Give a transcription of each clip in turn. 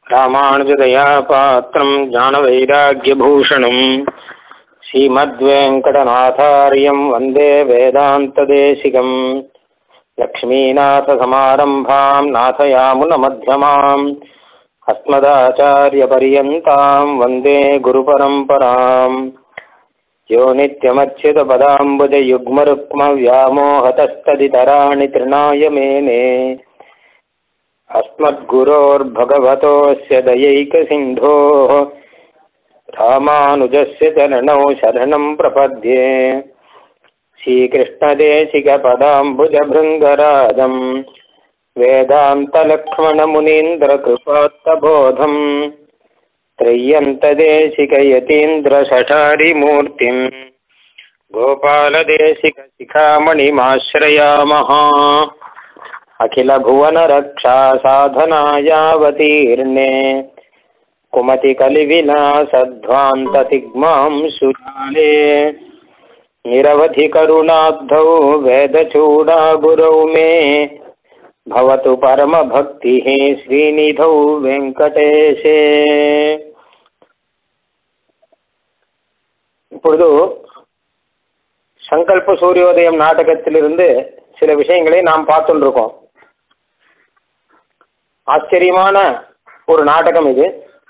ராமானுஜதயா பாத்திரம் ஞானவைராக்கியபூஷணம் ஸ்ரீமத்வேங்கடநாதாரியம் வந்தே வேதாந்ததேசிகம் லக்ஷ்மீநாதசமாரம்பாம் நாதயாமுனமध्यமாம் अस्मदाचार्यपर्यन्ताम् वन्दे गुरुपरम्पराम् यो नित्यमच्युतपदाम्बुजयुग्मरुक्मव्यामोहतस्तदितराणि तृणाय मेने अस्मद्गुरोर्भगवतोऽस्य दयैकसिन्धोः रामानुजस्य चरणौ शरणम् प्रपद्ये श्रीकृष्णदेशिकपदाम्बुजभृङ्गराजम् वेदान्तलक्ष्मणमुनीन्द्रकृपात्तबोधम् त्रय्यन्तदेशिकयतीन्द्रशठारिमूर्तिम् गोपालदेशिकशिखामणिमाश्रयामः अखिलभुवनरक्षासाधनायावतीर्णे कुमतिकलिविलासध्वान्ततिग्मां सुजाले निरवधिकरुणाब्धौ वेदचूडागुरौ मे भवतु परमभक्तिः श्रीनिधौ வெங்கடேஷே இப்பொழுது சங்கல்ப சூரியோதயம் நாடகத்திலிருந்து சில விஷயங்களை நாம் பார்த்துருக்கோம் ஆச்சரியமான ஒரு நாடகம் இது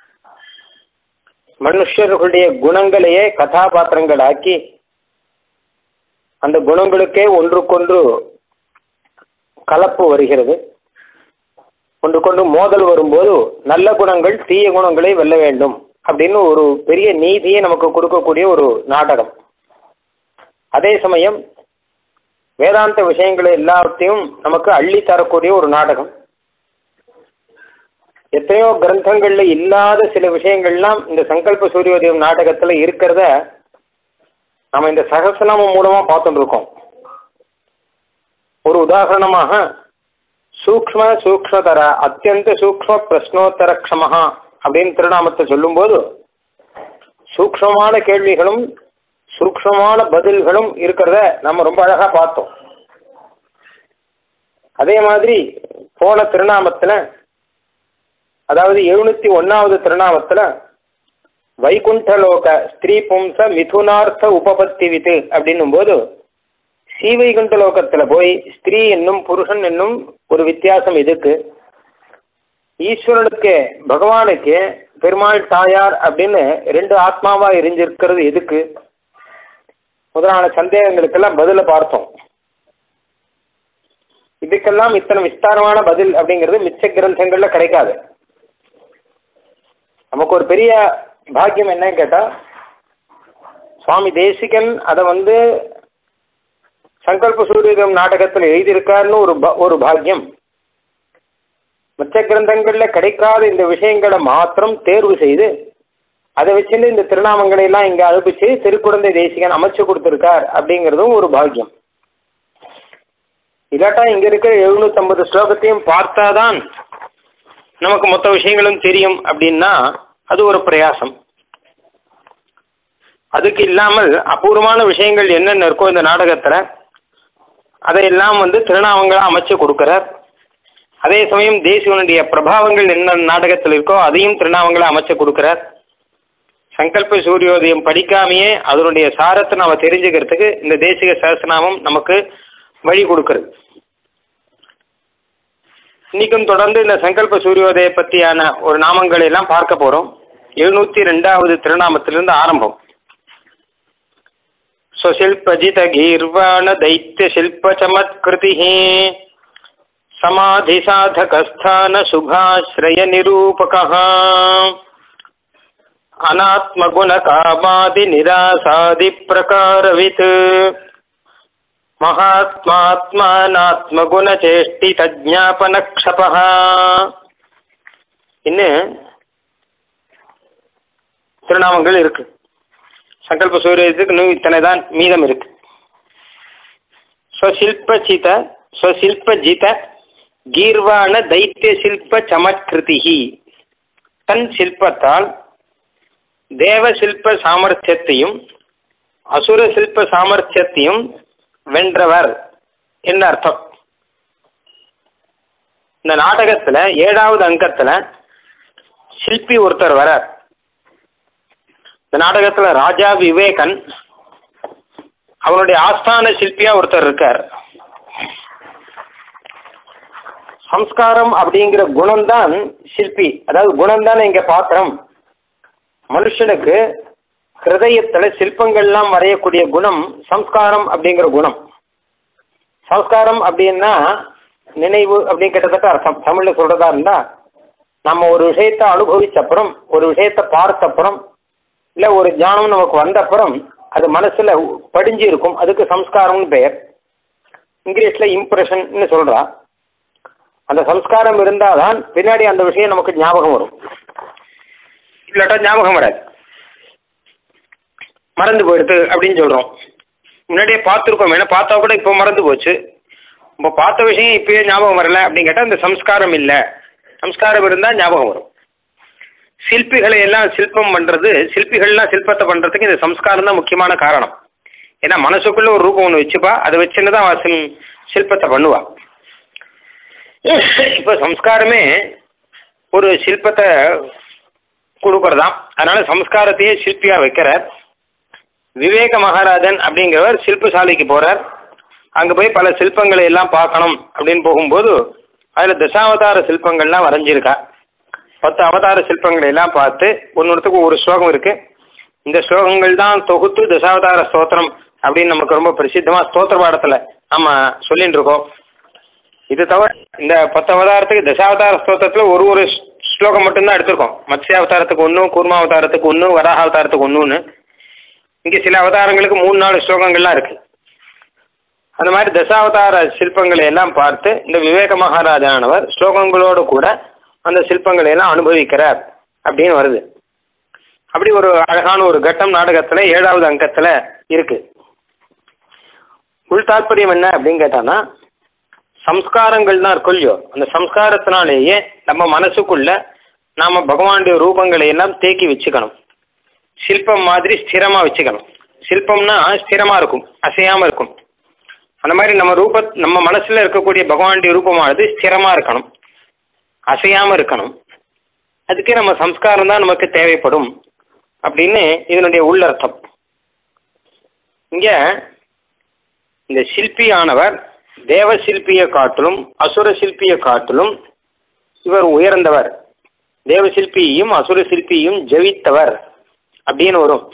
மனுஷர்களுடைய குணங்களையே கதாபாத்திரங்களாக்கி அந்த குணங்களுக்கே ஒன்றுக்கொன்று கலப்பு வருகிறது ஒன்றுக்கொண்டு மோதல் வரும்போது நல்ல குணங்கள் தீய குணங்களை வெல்ல வேண்டும் அப்படின்னு ஒரு பெரிய நீதியை நமக்கு கொடுக்கக்கூடிய ஒரு நாடகம் அதே சமயம் வேதாந்த விஷயங்களை எல்லாத்தையும் நமக்கு அள்ளி தரக்கூடிய ஒரு நாடகம் எத்தனையோ கிரந்தங்கள்ல இல்லாத சில விஷயங்கள்லாம் இந்த சங்கல்ப சூரியோதயம் நாடகத்துல இருக்கிறத நம்ம இந்த சகசநாமம் மூலமா பார்த்துட்டு இருக்கோம் ஒரு உதாரணமாக சூக்ம சூக்மதர அத்தியந்த சூக்ம பிரஸ்னோத்தர க்ஷமஹா அப்படின்னு திருநாமத்தை சொல்லும்போது சூக்மமான கேள்விகளும் சூக்மமான பதில்களும் இருக்கிறத நம்ம ரொம்ப அழகா பார்த்தோம் அதே மாதிரி போன திருநாமத்துல அதாவது எழுநூத்தி ஒன்னாவது திருநாமத்துல வைகுண்டலோக ஸ்திரீ பும்ச மிதுனார்த்த உபபத்தி வித்து அப்படின்னும் போது ஸ்ரீவைகுண்ட லோகத்துல போய் ஸ்திரீ என்னும் புருஷன் என்னும் ஒரு வித்தியாசம் இதுக்கு ஈஸ்வரனுக்கு பகவானுக்கு பெருமாள் தாயார் அப்படின்னு ரெண்டு ஆத்மாவா எரிஞ்சிருக்கிறது எதுக்கு முதலான சந்தேகங்களுக்கெல்லாம் பதில பார்த்தோம் இதுக்கெல்லாம் இத்தனை விஸ்தாரமான பதில் அப்படிங்கிறது மிச்ச கிரந்தங்கள்ல கிடைக்காது நமக்கு ஒரு பெரிய பாக்கியம் என்னன்னு கேட்டா சுவாமி தேசிகன் அதை வந்து சங்கல்ப சூரியம் நாடகத்தில் எழுதியிருக்காருன்னு ஒரு ஒரு பாக்கியம் மற்ற கிரந்தங்கள்ல கிடைக்காத இந்த விஷயங்களை மாத்திரம் தேர்வு செய்து அதை வச்சுட்டு இந்த திருநாமங்களை எல்லாம் இங்க அனுப்பிச்சு திருக்குழந்தை தேசிகன் அமைச்சு கொடுத்திருக்கார் அப்படிங்கிறதும் ஒரு பாக்கியம் இல்லாட்டா இங்க இருக்கிற எழுநூத்தி ஐம்பது ஸ்லோகத்தையும் பார்த்தாதான் நமக்கு மொத்த விஷயங்களும் தெரியும் அப்படின்னா அது ஒரு பிரயாசம் அதுக்கு இல்லாமல் அபூர்வமான விஷயங்கள் என்னென்ன இருக்கோ இந்த நாடகத்துல அதையெல்லாம் வந்து திருநாமங்களா அமைச்சு கொடுக்கிறார் அதே சமயம் தேசிவனுடைய பிரபாவங்கள் என்ன நாடகத்தில் இருக்கோ அதையும் திருநாமங்களா அமைச்சு கொடுக்கிறார் சங்கல்ப சூரியோதயம் படிக்காமையே அதனுடைய சாரத்தை நம்ம தெரிஞ்சுக்கிறதுக்கு இந்த தேசிக சகசநாமம் நமக்கு வழி கொடுக்கிறது இன்னைக்கும் தொடர்ந்து இந்த சங்கல்ப சூரியோதய பற்றியான ஒரு நாமங்களை எல்லாம் பார்க்க போறோம் எழுநூத்தி ரெண்டாவது திருநாமத்திலிருந்து ஆரம்பம் स्वशिल्पजितगीर्वाण दैत्यशिल्पचमत्कृतिः समाधिसाधकस्थानशुभाश्रयनिरूपकः अनात्मगुणकामादिनिरासादिप्रकारवित् महात्मात्मानात्मगुणचेष्टितज्ञापनक्षपः இன்னும் திருநாமங்கள் இருக்கு சங்கல்ப சூரியத்துக்கு இன்னும் இத்தனை தான் மீதம் இருக்கு ஸ்வசில்பசித ஸ்வசில்பஜித கீர்வாண தைத்திய சில்ப சமத்கிருதிகி தன் சில்பத்தால் தேவ சில்ப சாமர்த்தியத்தையும் அசுர சில்ப சாமர்த்தியத்தையும் வென்றவர் என்ன அர்த்தம் இந்த நாடகத்துல ஏழாவது அங்கத்துல சிற்பி ஒருத்தர் வரார் இந்த நாடகத்துல ராஜா விவேகன் அவருடைய ஆஸ்தான சிற்பியா ஒருத்தர் இருக்கார் சம்ஸ்காரம் அப்படிங்கிற குணம்தான் சிற்பி அதாவது குணம் தானே இங்க பாத்திரம் மனுஷனுக்கு ஹிருதயத்துல சிற்பங்கள்லாம் வரையக்கூடிய குணம் சம்ஸ்காரம் அப்படிங்கிற குணம் சம்ஸ்காரம் அப்படின்னா நினைவு அப்படின்னு கிட்டத்தட்ட அர்த்தம் தமிழ்ல சொல்றதா இருந்தா நம்ம ஒரு விஷயத்தை அனுபவிச்ச அப்புறம் ஒரு விஷயத்தை பார்த்த அப்புறம் இல்ல ஒரு ஞானம் நமக்கு வந்த அப்புறம் அது மனசுல படிஞ்சு இருக்கும் அதுக்கு சம்ஸ்காரம்னு பெயர் இங்கிலீஷ்ல இம்ப்ரெஷன் சொல்றா அந்த சம்ஸ்காரம் இருந்தாதான் பின்னாடி அந்த விஷயம் நமக்கு ஞாபகம் வரும் இல்லாட்டா ஞாபகம் வராது மறந்து போயிடுது அப்படின்னு சொல்றோம் முன்னாடியே பார்த்துருக்கோம் ஏன்னா பார்த்தா கூட இப்போ மறந்து போச்சு இப்போ பார்த்த விஷயம் இப்பயே ஞாபகம் வரல அப்படின்னு கேட்டால் இந்த சம்ஸ்காரம் இல்லை சம்ஸ்காரம் இருந்தால் ஞாபகம் வரும் சிற்பிகளை எல்லாம் சிற்பம் பண்றது சிற்பிகள்லாம் சிற்பத்தை பண்றதுக்கு இந்த சம்ஸ்காரம் தான் முக்கியமான காரணம் ஏன்னா மனசுக்குள்ள ஒரு ரூபம் ஒன்று வச்சுப்பா அதை வச்சுன்னு தான் அவன் சிற்பத்தை பண்ணுவா இப்போ சம்ஸ்காரமே ஒரு சிற்பத்தை கொடுக்கறதாம் அதனால சம்ஸ்காரத்தையே சிற்பியா வைக்கிறார் விவேக மகாராஜன் அப்படிங்கிறவர் சிற்பசாலைக்கு போறார் அங்க போய் பல சிற்பங்களை எல்லாம் பார்க்கணும் அப்படின்னு போகும்போது அதுல தசாவதார சிற்பங்கள்லாம் வரைஞ்சிருக்கா பத்து அவதார சிற்பங்களை எல்லாம் பார்த்து ஒன்னொருத்துக்கு ஒரு ஸ்லோகம் இருக்கு இந்த ஸ்லோகங்கள் தான் தொகுத்து தசாவதார ஸ்தோத்திரம் அப்படின்னு நமக்கு ரொம்ப பிரசித்தமா ஸ்தோத்திர பாடத்துல நம்ம சொல்லிட்டு இருக்கோம் இது தவிர இந்த பத்து அவதாரத்துக்கு தசாவதார ஸ்தோத்திரத்துல ஒரு ஒரு ஸ்லோகம் மட்டும்தான் எடுத்திருக்கோம் மத்ஸ்ய அவதாரத்துக்கு ஒன்று கூர்மா அவதாரத்துக்கு ஒன்று வராக அவதாரத்துக்கு ஒன்றுன்னு இங்கே சில அவதாரங்களுக்கு மூணு நாலு ஸ்லோகங்கள்லாம் இருக்கு அந்த மாதிரி தசாவதார சிற்பங்களை எல்லாம் பார்த்து இந்த விவேக மகாராஜானவர் ஸ்லோகங்களோடு கூட அந்த சிற்பங்களை எல்லாம் அனுபவிக்கிறார் அப்படின்னு வருது அப்படி ஒரு அழகான ஒரு கட்டம் நாடகத்துல ஏழாவது அங்கத்துல இருக்கு உள் தாற்பயம் என்ன அப்படின்னு கேட்டான்னா சம்ஸ்காரங்கள் தான் இருக்கும் இல்லையோ அந்த சம்ஸ்காரத்தினாலேயே நம்ம மனசுக்குள்ள நாம பகவானுடைய ரூபங்களை எல்லாம் தேக்கி வச்சுக்கணும் சிற்பம் மாதிரி ஸ்திரமா வச்சுக்கணும் சிற்பம்னா ஸ்திரமா இருக்கும் அசையாம இருக்கும் அந்த மாதிரி நம்ம ரூப நம்ம மனசுல இருக்கக்கூடிய பகவானுடைய ரூபமானது ஸ்திரமா இருக்கணும் அசையாம இருக்கணும் அதுக்கே நம்ம சம்ஸ்காரம் தான் நமக்கு தேவைப்படும் அப்படின்னு இதனுடைய உள்ளர்த்தம் இங்க இந்த சிற்பியானவர் தேவ சிற்பியை காட்டிலும் அசுர சிற்பியை காட்டிலும் இவர் உயர்ந்தவர் தேவ சிற்பியையும் அசுர சிற்பியையும் ஜெயித்தவர் அப்படின்னு வரும்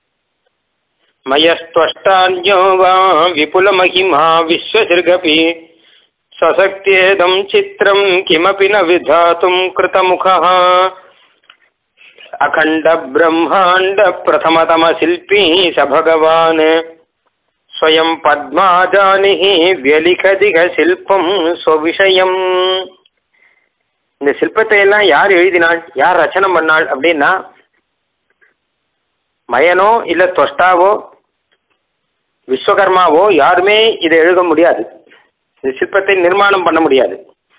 மயஸ்துவஷ்டான்யோ வா விபுல மகிமா விஸ்வசிர்கபி சசக்தியேதம் சித்திரம் கிமபி ந விதாத்தும் கிருதமுகா அகண்ட பிரம்மாண்ட பிரதமதம சில்பி ச பகவான் ஸ்வயம் பத்மாஜானிஹி வியலிகதிக சில்பம் ஸ்வவிஷயம் இந்த சிற்பத்தை எல்லாம் யார் எழுதினாள் யார் ரச்சனை பண்ணாள் அப்படின்னா மயனோ இல்ல தொஷ்டாவோ விஸ்வகர்மாவோ யாருமே இதை எழுத முடியாது இந்த சிற்பத்தை நிர்மாணம் பண்ண முடியாது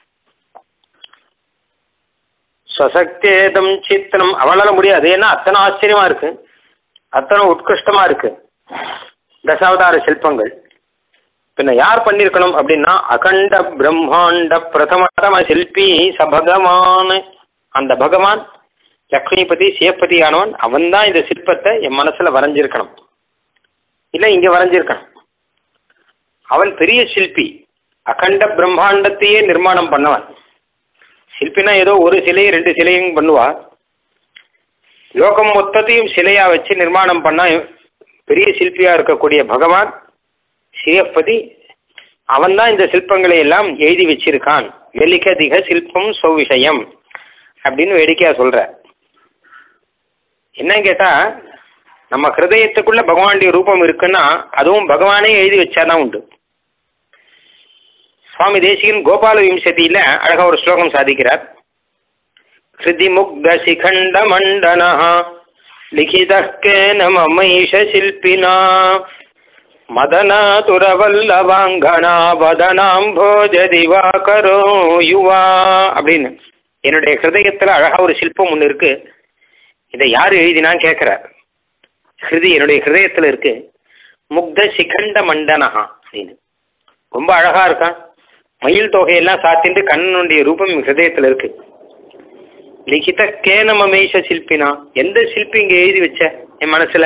சசக்தேதம் சித்திரம் அவளால முடியாது ஏன்னா அத்தனை ஆச்சரியமா இருக்கு அத்தனை உத்கிருஷ்டமா இருக்கு தசாவதார சிற்பங்கள் பின்ன யார் பண்ணிருக்கணும் அப்படின்னா அகண்ட பிரம்மாண்ட பிரதமதம சிற்பி ச பகவான் அந்த பகவான் லக்ஷ்மிபதி சிவபதி ஆனவன் அவன் தான் இந்த சிற்பத்தை என் மனசுல வரைஞ்சிருக்கணும் இல்ல இங்க வரைஞ்சிருக்கணும் அவன் பெரிய சிற்பி அகண்ட பிரம்மாண்டத்தையே நிர்மாணம் பண்ணவன் சிற்பினா ஏதோ ஒரு சிலை ரெண்டு சிலையும் பண்ணுவா லோகம் மொத்தத்தையும் சிலையா வச்சு நிர்மாணம் பண்ணா பெரிய சிற்பியா இருக்கக்கூடிய பகவான் சிவபதி அவன் தான் இந்த சிற்பங்களை எல்லாம் எழுதி வச்சிருக்கான் வெலிகதிக சிற்பம் சௌவிஷயம் அப்படின்னு வேடிக்கையா சொல்ற என்னன்னு கேட்டா நம்ம ஹிருதயத்துக்குள்ள பகவானுடைய ரூபம் இருக்குன்னா அதுவும் பகவானே எழுதி வச்சாதான் உண்டு சுவாமி தேசிகன் கோபால விம்சதியில அழகா ஒரு ஸ்லோகம் சாதிக்கிறார் ஹிருதி முக்த சிகண்ட மண்டன லிகிதக்கேன மமைஷ சில்பினா மதனாதுரவல்லவாங்கனா வதனாம்போஜ திவாகரோ யுவா அப்படின்னு என்னுடைய ஹிருதயத்துல அழகா ஒரு சிற்பம் ஒன்று இருக்கு இதை யார் எழுதினான்னு கேட்கிறார் ஹிருதி என்னுடைய ஹிருதயத்துல இருக்கு முக்த சிகண்ட மண்டனஹா அப்படின்னு ரொம்ப அழகா இருக்கான் மயில் தொகையெல்லாம் சாத்திட்டு கண்ணனுடைய ரூபம் ஹிருதயத்துல இருக்கு லிகித கேன மமேஷ சிற்பினா எந்த சிற்பி இங்க எழுதி வச்ச என் மனசுல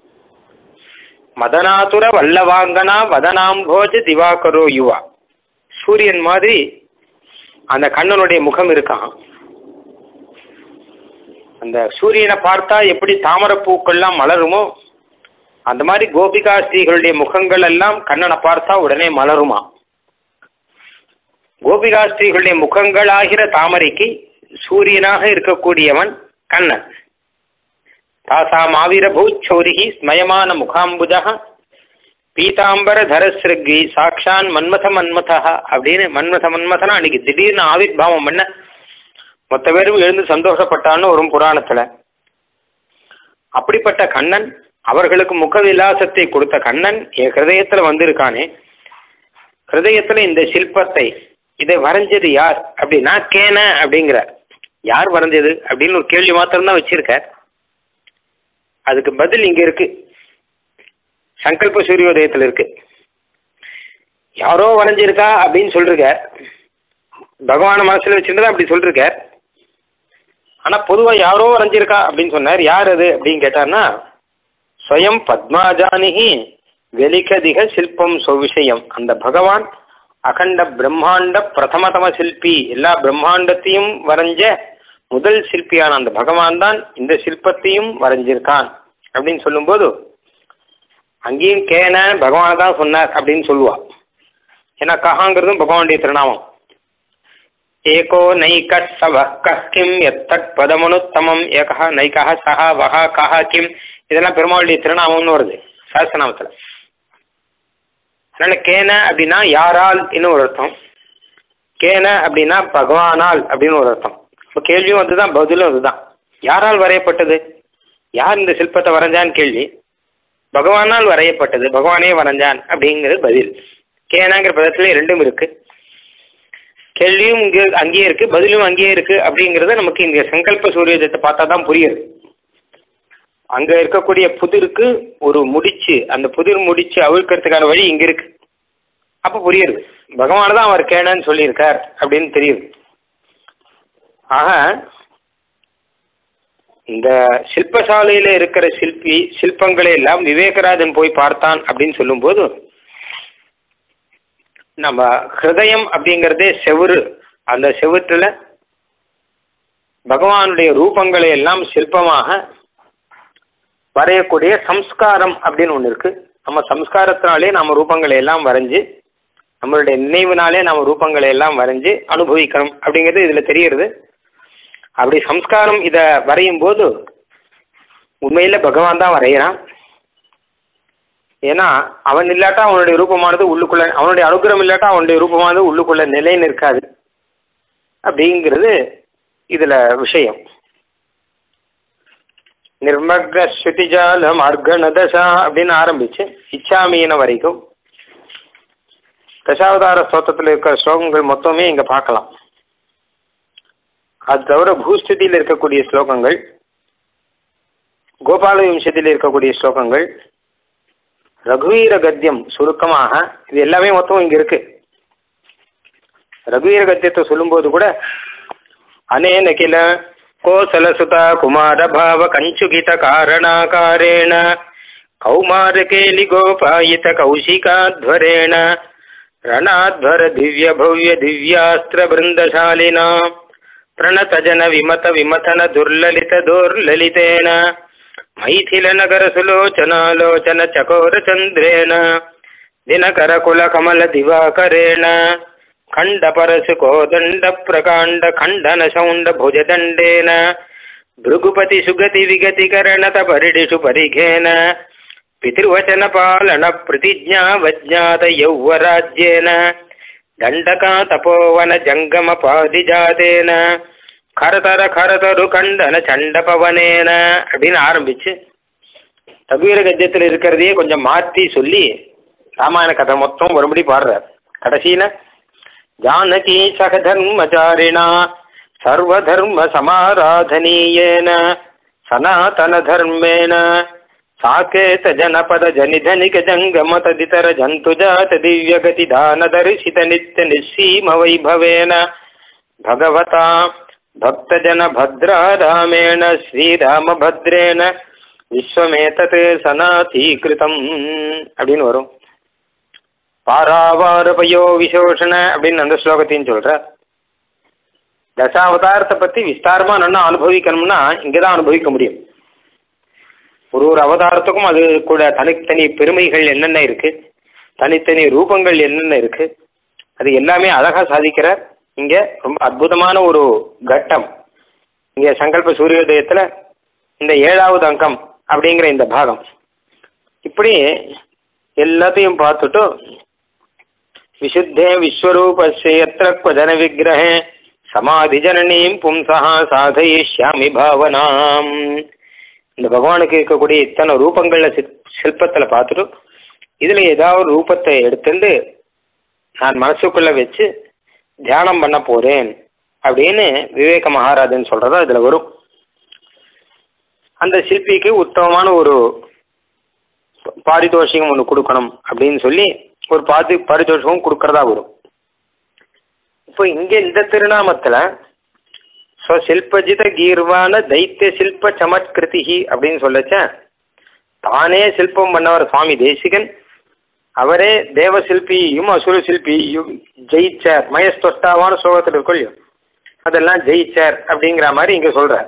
மதனாதுர வல்லவாங்கனா வதனாம்போஜ திவாகரோ யுவா சூரியன் மாதிரி அந்த கண்ணனுடைய முகம் இருக்கான் அந்த சூரியனை பார்த்தா எப்படி தாமரை பூக்கள்லாம் மலருமோ அந்த மாதிரி கோபிகா ஸ்ரீகளுடைய முகங்கள் எல்லாம் கண்ணனை பார்த்தா உடனே மலருமா கோபிகா ஸ்ரீகளுடைய முகங்களாகிற தாமரைக்கு சூரியனாக இருக்கக்கூடியவன் கண்ணன் தாசாம் ஆவிரபூச்சௌரிகி ஸ்மயமான முகாம்புஜா பீதாம்பர தரஸ்ருகி சாக்ஷான் மன்மத மன்மதா அப்படின்னு மன்மத மன்மதனா அன்னைக்கு திடீர்னு ஆவிர்வாவம் பண்ண மொத்த பேரும் எழுந்து சந்தோஷப்பட்டான்னு வரும் புராணத்துல அப்படிப்பட்ட கண்ணன் அவர்களுக்கு முக விலாசத்தை கொடுத்த கண்ணன் என் ஹிருதயத்துல வந்திருக்கானே ஹிருதயத்துல இந்த சிற்பத்தை இதை வரைஞ்சது யார் அப்படின்னா கேன அப்படிங்கிற யார் வரைஞ்சது அப்படின்னு ஒரு கேள்வி மாத்திரம்தான் வச்சிருக்க அதுக்கு பதில் இங்க இருக்கு சங்கல்ப சூரியோதயத்தில் இருக்கு யாரோ வரைஞ்சிருக்கா அப்படின்னு சொல்லிருக்க பகவான மனசுல வச்சிருந்தா அப்படி சொல்லிருக்க ஆனா பொதுவா யாரோ வரைஞ்சிருக்கா அப்படின்னு சொன்னார் யார் அது அப்படின்னு கேட்டார்னா ஸ்வயம் பத்மாஜானிகி வெலிகதிக சில்பம் சொவிஷயம் அந்த பகவான் அகண்ட பிரம்மாண்ட பிரதமதம சிற்பி எல்லா பிரம்மாண்டத்தையும் வரைஞ்ச முதல் சிற்பியான அந்த பகவான் தான் இந்த சிற்பத்தையும் வரைஞ்சிருக்கான் அப்படின்னு சொல்லும்போது அங்கேயும் கேன பகவான் தான் சொன்னார் அப்படின்னு சொல்லுவா ஏன்னா கஹாங்கிறதும் பகவானுடைய திருநாமம் ஏகோ நைக சவ கஹ் கிம் எத்தட் பதமனுத்தமம் ஏகா நைகா சஹா வஹா கஹா கிம் இதெல்லாம் பெருமாளுடைய திருநாமம்னு வருது சாஸ்திரநாமத்தில் அதனால கேன அப்படின்னா யாரால் இன்னும் ஒரு அர்த்தம் கேன அப்படின்னா பகவானால் அப்படின்னு ஒரு அர்த்தம் இப்போ கேள்வியும் அதுதான் பதிலும் அதுதான் யாரால் வரையப்பட்டது யார் இந்த சிற்பத்தை வரைஞ்சான்னு கேள்வி பகவானால் வரையப்பட்டது பகவானே வரைஞ்சான் அப்படிங்கிறது பதில் கேனாங்கிற பதத்துல ரெண்டும் இருக்கு கேள்வியும் இங்க அங்கேயே இருக்கு பதிலும் அங்கேயே இருக்கு அப்படிங்கறது நமக்கு இந்த சங்கல்ப சூரியத்தை பார்த்தா தான் புரியுது அங்க இருக்கக்கூடிய புதிருக்கு ஒரு முடிச்சு அந்த புதிர் முடிச்சு அவிழ்க்கிறதுக்கான வழி இங்க இருக்கு அப்ப புரியுது பகவான் தான் அவர் கேனன்னு சொல்லியிருக்கார் அப்படின்னு தெரியுது ஆக இந்த சிற்பசாலையில இருக்கிற சிற்பி சிற்பங்களை எல்லாம் விவேகராஜன் போய் பார்த்தான் அப்படின்னு சொல்லும்போது நம்ம ஹிருதயம் அப்படிங்கிறதே செவுரு அந்த செவுற்றுல பகவானுடைய ரூபங்களை எல்லாம் சிற்பமாக வரையக்கூடிய சம்ஸ்காரம் அப்படின்னு ஒன்று இருக்கு நம்ம சம்ஸ்காரத்தினாலே நம்ம ரூபங்களை எல்லாம் வரைஞ்சு நம்மளுடைய நினைவுனாலே நம்ம ரூபங்களை எல்லாம் வரைஞ்சு அனுபவிக்கணும் அப்படிங்கிறது இதுல தெரியுது அப்படி சம்ஸ்காரம் இதை வரையும் போது உண்மையில பகவான் தான் வரைகிறான் ஏன்னா அவன் இல்லாட்டா அவனுடைய ரூபமானது உள்ளுக்குள்ள அவனுடைய அனுகிரகம் இல்லாட்டா அவனுடைய ரூபமானது உள்ளுக்குள்ள நிலை நிற்காது அப்படிங்கிறது இதுல விஷயம் நிர்மக்ன ஸ்ருதிஜால மார்கணதசா அப்படின்னு ஆரம்பிச்சு இச்சாமீன வரைக்கும் தசாவதார ஸ்தோத்திரத்தில் இருக்கிற ஸ்லோகங்கள் மொத்தமே இங்க பார்க்கலாம் அது தவிர பூஸ்திதியில் இருக்கக்கூடிய ஸ்லோகங்கள் கோபால விம்சத்தில் இருக்கக்கூடிய ஸ்லோகங்கள் ரகுவீர கத்தியம் சுருக்கமாக இது எல்லாமே மொத்தம் இங்க இருக்கு ரகுவீர கத்தியத்தை சொல்லும்போது கூட அனேன கில கோசலசுதா குமாரபாவ கஞ்சுகித காரணாகாரேண கௌமாரகேலி கோபாயித கௌஷிகாத்வரேண ரணாத்வர திவ்ய பவ்ய திவ்யாஸ்திர பிருந்தசாலினா प्रणतजन विमत विमथन दुर्ललित दोर्ललितेन मैथिलनगरसुलोचनालोचन चकोरचन्द्रेण दिनकरकुलकमलदिवाकरेण खण्डपरशुकोदण्डप्रकाण्डखण्डनशौण्डभुजदण्डेन भृगुपतिसुगतिविगतिकरणतपरिडिषु परिघेन पितृवचनपालनप्रतिज्ञावज्ञातयौवराज्येन दण्डका तपोवन ஜங்கமபாதிஜாதேன கரதர கரதரு கண்டன சண்டபவனேன அப்படின்னு ஆரம்பிச்சு தகுவீர கத்தியத்தில் இருக்கிறதையே கொஞ்சம் மாற்றி சொல்லி ராமாயண கதை மொத்தம் ஒருபடி பாடுறார் கடைசியில ஜானகி சகதர்மச்சாரிணா சர்வதர்ம சமாராதனீயேன சனாதன தர்மேன ಸಾಕೇತ ಜನಪದ ಜನಿಧನಿಕ ಜಂಗಮ ತದಿತರ ಜಂತುಜಾತ ದಿವ್ಯಗತಿ ದಾನ ದರ್ಶಿತ ನಿತ್ಯ ನಿಸ್ಸೀಮ ವೈಭವೇನ ಭಗವತಾ பக்தஜன பத்ராராமேண ஸ்ரீராமபத்ரேன விஸ்வமேதத் சனாதீகிருதம் அப்படின்னு வரும் பாராவாரபயோ விசோஷண அப்படின்னு அந்த ஸ்லோகத்தையும் சொல்ற தசாவதாரத்தை பத்தி விஸ்தாரமா நல்லா அனுபவிக்கணும்னா இங்கதான் அனுபவிக்க முடியும் ஒரு ஒரு அவதாரத்துக்கும் அது கூட தனித்தனி பெருமைகள் என்னென்ன இருக்கு தனித்தனி ரூபங்கள் என்னென்ன இருக்கு அது எல்லாமே அழகா சாதிக்கிறார் இங்க ரொம்ப அற்புதமான ஒரு கட்டம் இங்க சங்கல்ப சூரியோதயத்துல இந்த ஏழாவது அங்கம் அப்படிங்கிற இந்த பாகம் இப்படி எல்லாத்தையும் பார்த்துட்டு விசுத்தே விஸ்வரூபஸ்ய எத்திர ஜன விக்கிரகே சமாதி ஜனனீம் பும்சா சாதயிஷ்யாமி பாவனாம் இந்த பகவானுக்கு இருக்கக்கூடிய இத்தனை ரூபங்கள்ல சிற்- சிற்பத்துல பார்த்துட்டு இதுல ஏதாவது ரூபத்தை எடுத்துட்டு நான் மனசுக்குள்ள வச்சு தியானம் பண்ண போறேன் அப்படின்னு விவேக மகாராஜன் சொல்றதா இதுல வரும் அந்த சிற்பிக்கு உத்தமமான ஒரு பாரிதோஷிகம் ஒன்று கொடுக்கணும் அப்படின்னு சொல்லி ஒரு பாதி பாரிதோஷிகம் கொடுக்கறதா வரும் இப்போ இங்க இந்த திருநாமத்துல ஸ்வசில்பஜித கீர்வான தைத்திய சில்ப சமத்கிருதிஹி அப்படின்னு சொல்லச்ச தானே சில்பம் பண்ணவர் சுவாமி தேசிகன் அவரே தேவ சிற்பியையும் அசுர சிற்பியையும் ஜெயிச்சார் மயஸ்தொஷ்டாவான ஸ்லோகத்தில் இருக்கும் இல்லையோ அதெல்லாம் ஜெயிச்சார் அப்படிங்கிற மாதிரி இங்க சொல்றார்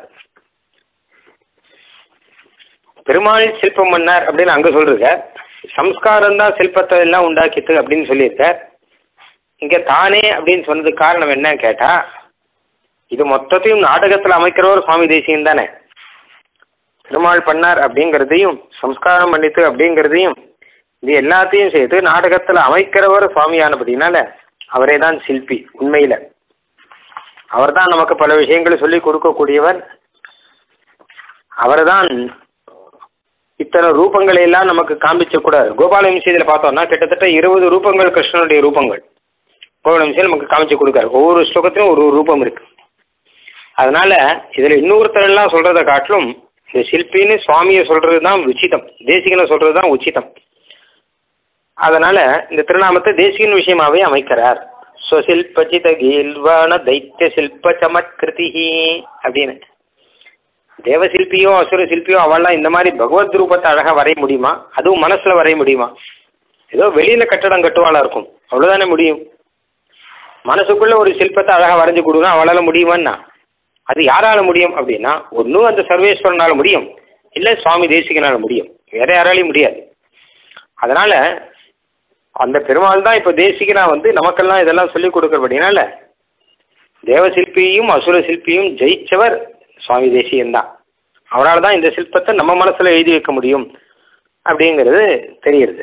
பெருமாள் சிற்பம் பண்ணார் அப்படின்னு அங்க சொல்றீங்க சம்ஸ்காரம் தான் சிற்பத்தை எல்லாம் உண்டாக்கிட்டு அப்படின்னு சொல்லியிருக்கார் இங்க தானே அப்படின்னு சொன்னதுக்கு காரணம் என்ன கேட்டா இது மொத்தத்தையும் நாடகத்துல அமைக்கிறவர் சுவாமி தேசியம் தானே பெருமாள் பண்ணார் அப்படிங்கிறதையும் சம்ஸ்காரம் பண்ணிட்டு அப்படிங்கிறதையும் இது எல்லாத்தையும் சேர்த்து நாடகத்துல அமைக்கிறவர் சுவாமியானபடினால அவரே தான் சிற்பி உண்மையில அவர் தான் நமக்கு பல விஷயங்களை சொல்லி கொடுக்கக்கூடியவர் அவர்தான் இத்தனை ரூபங்களை எல்லாம் நமக்கு காண்பிச்ச கூட கோபால விஷயத்தில் பார்த்தோம்னா கிட்டத்தட்ட இருபது ரூபங்கள் கிருஷ்ணனுடைய ரூபங்கள் கோபால விஷயம் நமக்கு காமிச்சு கொடுக்காரு ஒவ்வொரு ஸ்லோகத்திலும் ஒரு ஒரு ரூபம் இருக்கு அதனால இதுல இன்னொருத்தர் எல்லாம் சொல்றதை காட்டிலும் இந்த சிற்பின்னு சுவாமியை சொல்றது தான் உச்சிதம் தேசிகனை சொல்றது தான் உச்சிதம் அதனால இந்த திருநாமத்தை தேசிகன் விஷயமாவே அமைக்கிறார் ஸ்வசில்பச்சித கீல்வான தைத்திய சில்ப சமத்கிருதிஹி அப்படின்னு தேவசில்பியோ அசுர சில்பியோ அவெல்லாம் இந்த மாதிரி பகவத் ரூபத்தை அழகா வரைய முடியுமா அதுவும் மனசுல வரைய முடியுமா ஏதோ வெளியில கட்டடம் கட்டுவாளா இருக்கும் அவ்வளவுதானே முடியும் மனசுக்குள்ள ஒரு சிற்பத்தை அழகா வரைஞ்சு கொடுங்க அவளால முடியுமான்னா அது யாரால முடியும் அப்படின்னா ஒன்றும் அந்த சர்வேஸ்வரனால முடியும் இல்லை சுவாமி தேசிகனால முடியும் வேற யாராலையும் முடியாது அதனால அந்த பெருமாள் தான் இப்போ தேசிகனா வந்து நமக்கெல்லாம் இதெல்லாம் சொல்லி கொடுக்கறபடினால தேவசிற்பியையும் அசுர சிற்பியும் ஜெயிச்சவர் சுவாமி தேசிகன் தான் அவரால் தான் இந்த சிற்பத்தை நம்ம மனசுல எழுதி வைக்க முடியும் அப்படிங்கிறது தெரியுது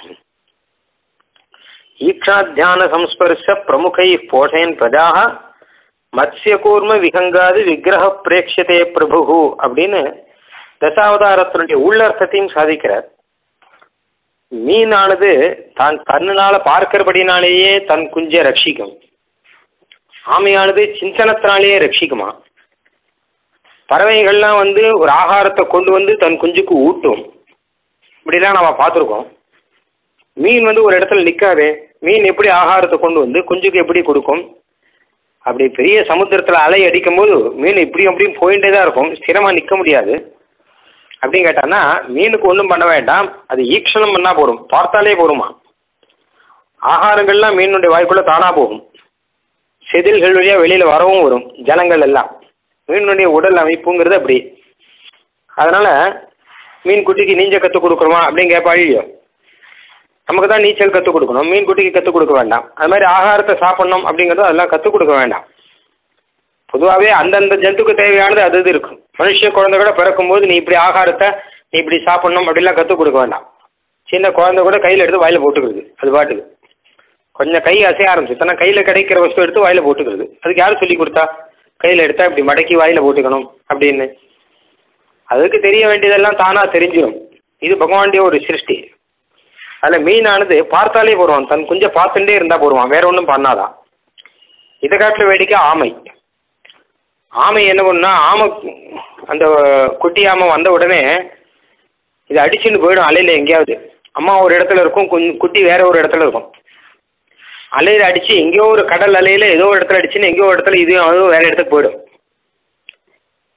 ஈக்ஷாத்தியான சம்ஸ்பர்ஷ பிரமுகை போஷயன் பிரஜாக மத்ய கூர்ம விகங்காது விக்கிரக பிரேட்சதே பிரபு அப்படின்னு தசாவதாரத்தினுடைய உள்ளர்த்தத்தையும் சாதிக்கிறார் மீனானது தான் கண்ணுனால பார்க்கிறபடினாலேயே தன் குஞ்சை ரட்சிக்கும் ஆமையானது சிந்தனத்தினாலேயே ரட்சிக்குமா பறவைகள்லாம் வந்து ஒரு ஆகாரத்தை கொண்டு வந்து தன் குஞ்சுக்கு ஊட்டும் இப்படிலாம் நம்ம பார்த்துருக்கோம் மீன் வந்து ஒரு இடத்துல நிற்காது மீன் எப்படி ஆகாரத்தை கொண்டு வந்து குஞ்சுக்கு எப்படி கொடுக்கும் அப்படி பெரிய சமுத்திரத்தில் அலை அடிக்கும் போது மீன் இப்படியும் அப்படியும் போயிட்டே தான் இருக்கும் ஸ்திரமாக நிற்க முடியாது அப்படின்னு கேட்டான்னா மீனுக்கு ஒன்றும் பண்ண வேண்டாம் அது ஈக்ஷணம் பண்ணால் போதும் பார்த்தாலே போதுமா ஆகாரங்கள்லாம் மீனுடைய வாய்க்குள்ளே தானாக போகும் செதில்கள் வழியாக வெளியில் வரவும் வரும் ஜலங்கள் எல்லாம் மீனுடைய உடல் அமைப்புங்கிறது அப்படி அதனால மீன் குட்டிக்கு நீஞ்ச கற்றுக் கொடுக்குறோமா அப்படின்னு கேட்பா இல்லையோ நமக்கு தான் நீச்சல் கற்றுக் கொடுக்கணும் மீன் குட்டிக்கு கற்றுக் கொடுக்க வேண்டாம் அது மாதிரி ஆகாரத்தை சாப்பிடணும் அப்படிங்கிறது அதெல்லாம் கற்றுக் கொடுக்க வேண்டாம் பொதுவாகவே அந்தந்த ஜந்துக்கு தேவையானது அது இது இருக்கும் மனுஷ குழந்தை கூட பிறக்கும்போது நீ இப்படி ஆகாரத்தை நீ இப்படி சாப்பிடணும் அப்படிலாம் கற்றுக் கொடுக்க வேண்டாம் சின்ன குழந்தை கூட கையில் எடுத்து வாயில் போட்டுக்கிறது அது பாட்டுக்கு கொஞ்சம் கை அசைய ஆரம்பிச்சு தன்னா கையில் கிடைக்கிற வஸ்து எடுத்து வாயில் போட்டுக்கிறது அதுக்கு யார் சொல்லி கொடுத்தா கையில் எடுத்தா இப்படி மடக்கி வாயில் போட்டுக்கணும் அப்படின்னு அதுக்கு தெரிய வேண்டியதெல்லாம் தானாக தெரிஞ்சிடும் இது பகவானுடைய ஒரு சிருஷ்டி அதில் மீனானது பார்த்தாலே போடுவான் தன் குஞ்சை பார்த்துட்டே இருந்தால் போடுவான் வேற ஒன்றும் பண்ணாதான் இதை காட்டில் வேடிக்கை ஆமை ஆமை என்ன பண்ணுன்னா ஆமை அந்த குட்டி ஆமை வந்த உடனே இது அடிச்சுன்னு போயிடும் அலையில் எங்கேயாவது அம்மா ஒரு இடத்துல இருக்கும் குஞ் குட்டி வேற ஒரு இடத்துல இருக்கும் அலையில் அடித்து எங்கேயோ ஒரு கடல் அலையில் ஏதோ ஒரு இடத்துல அடிச்சுன்னு எங்கேயோ ஒரு இடத்துல இதுவும் அதுவும் வேற இடத்துக்கு போயிடும்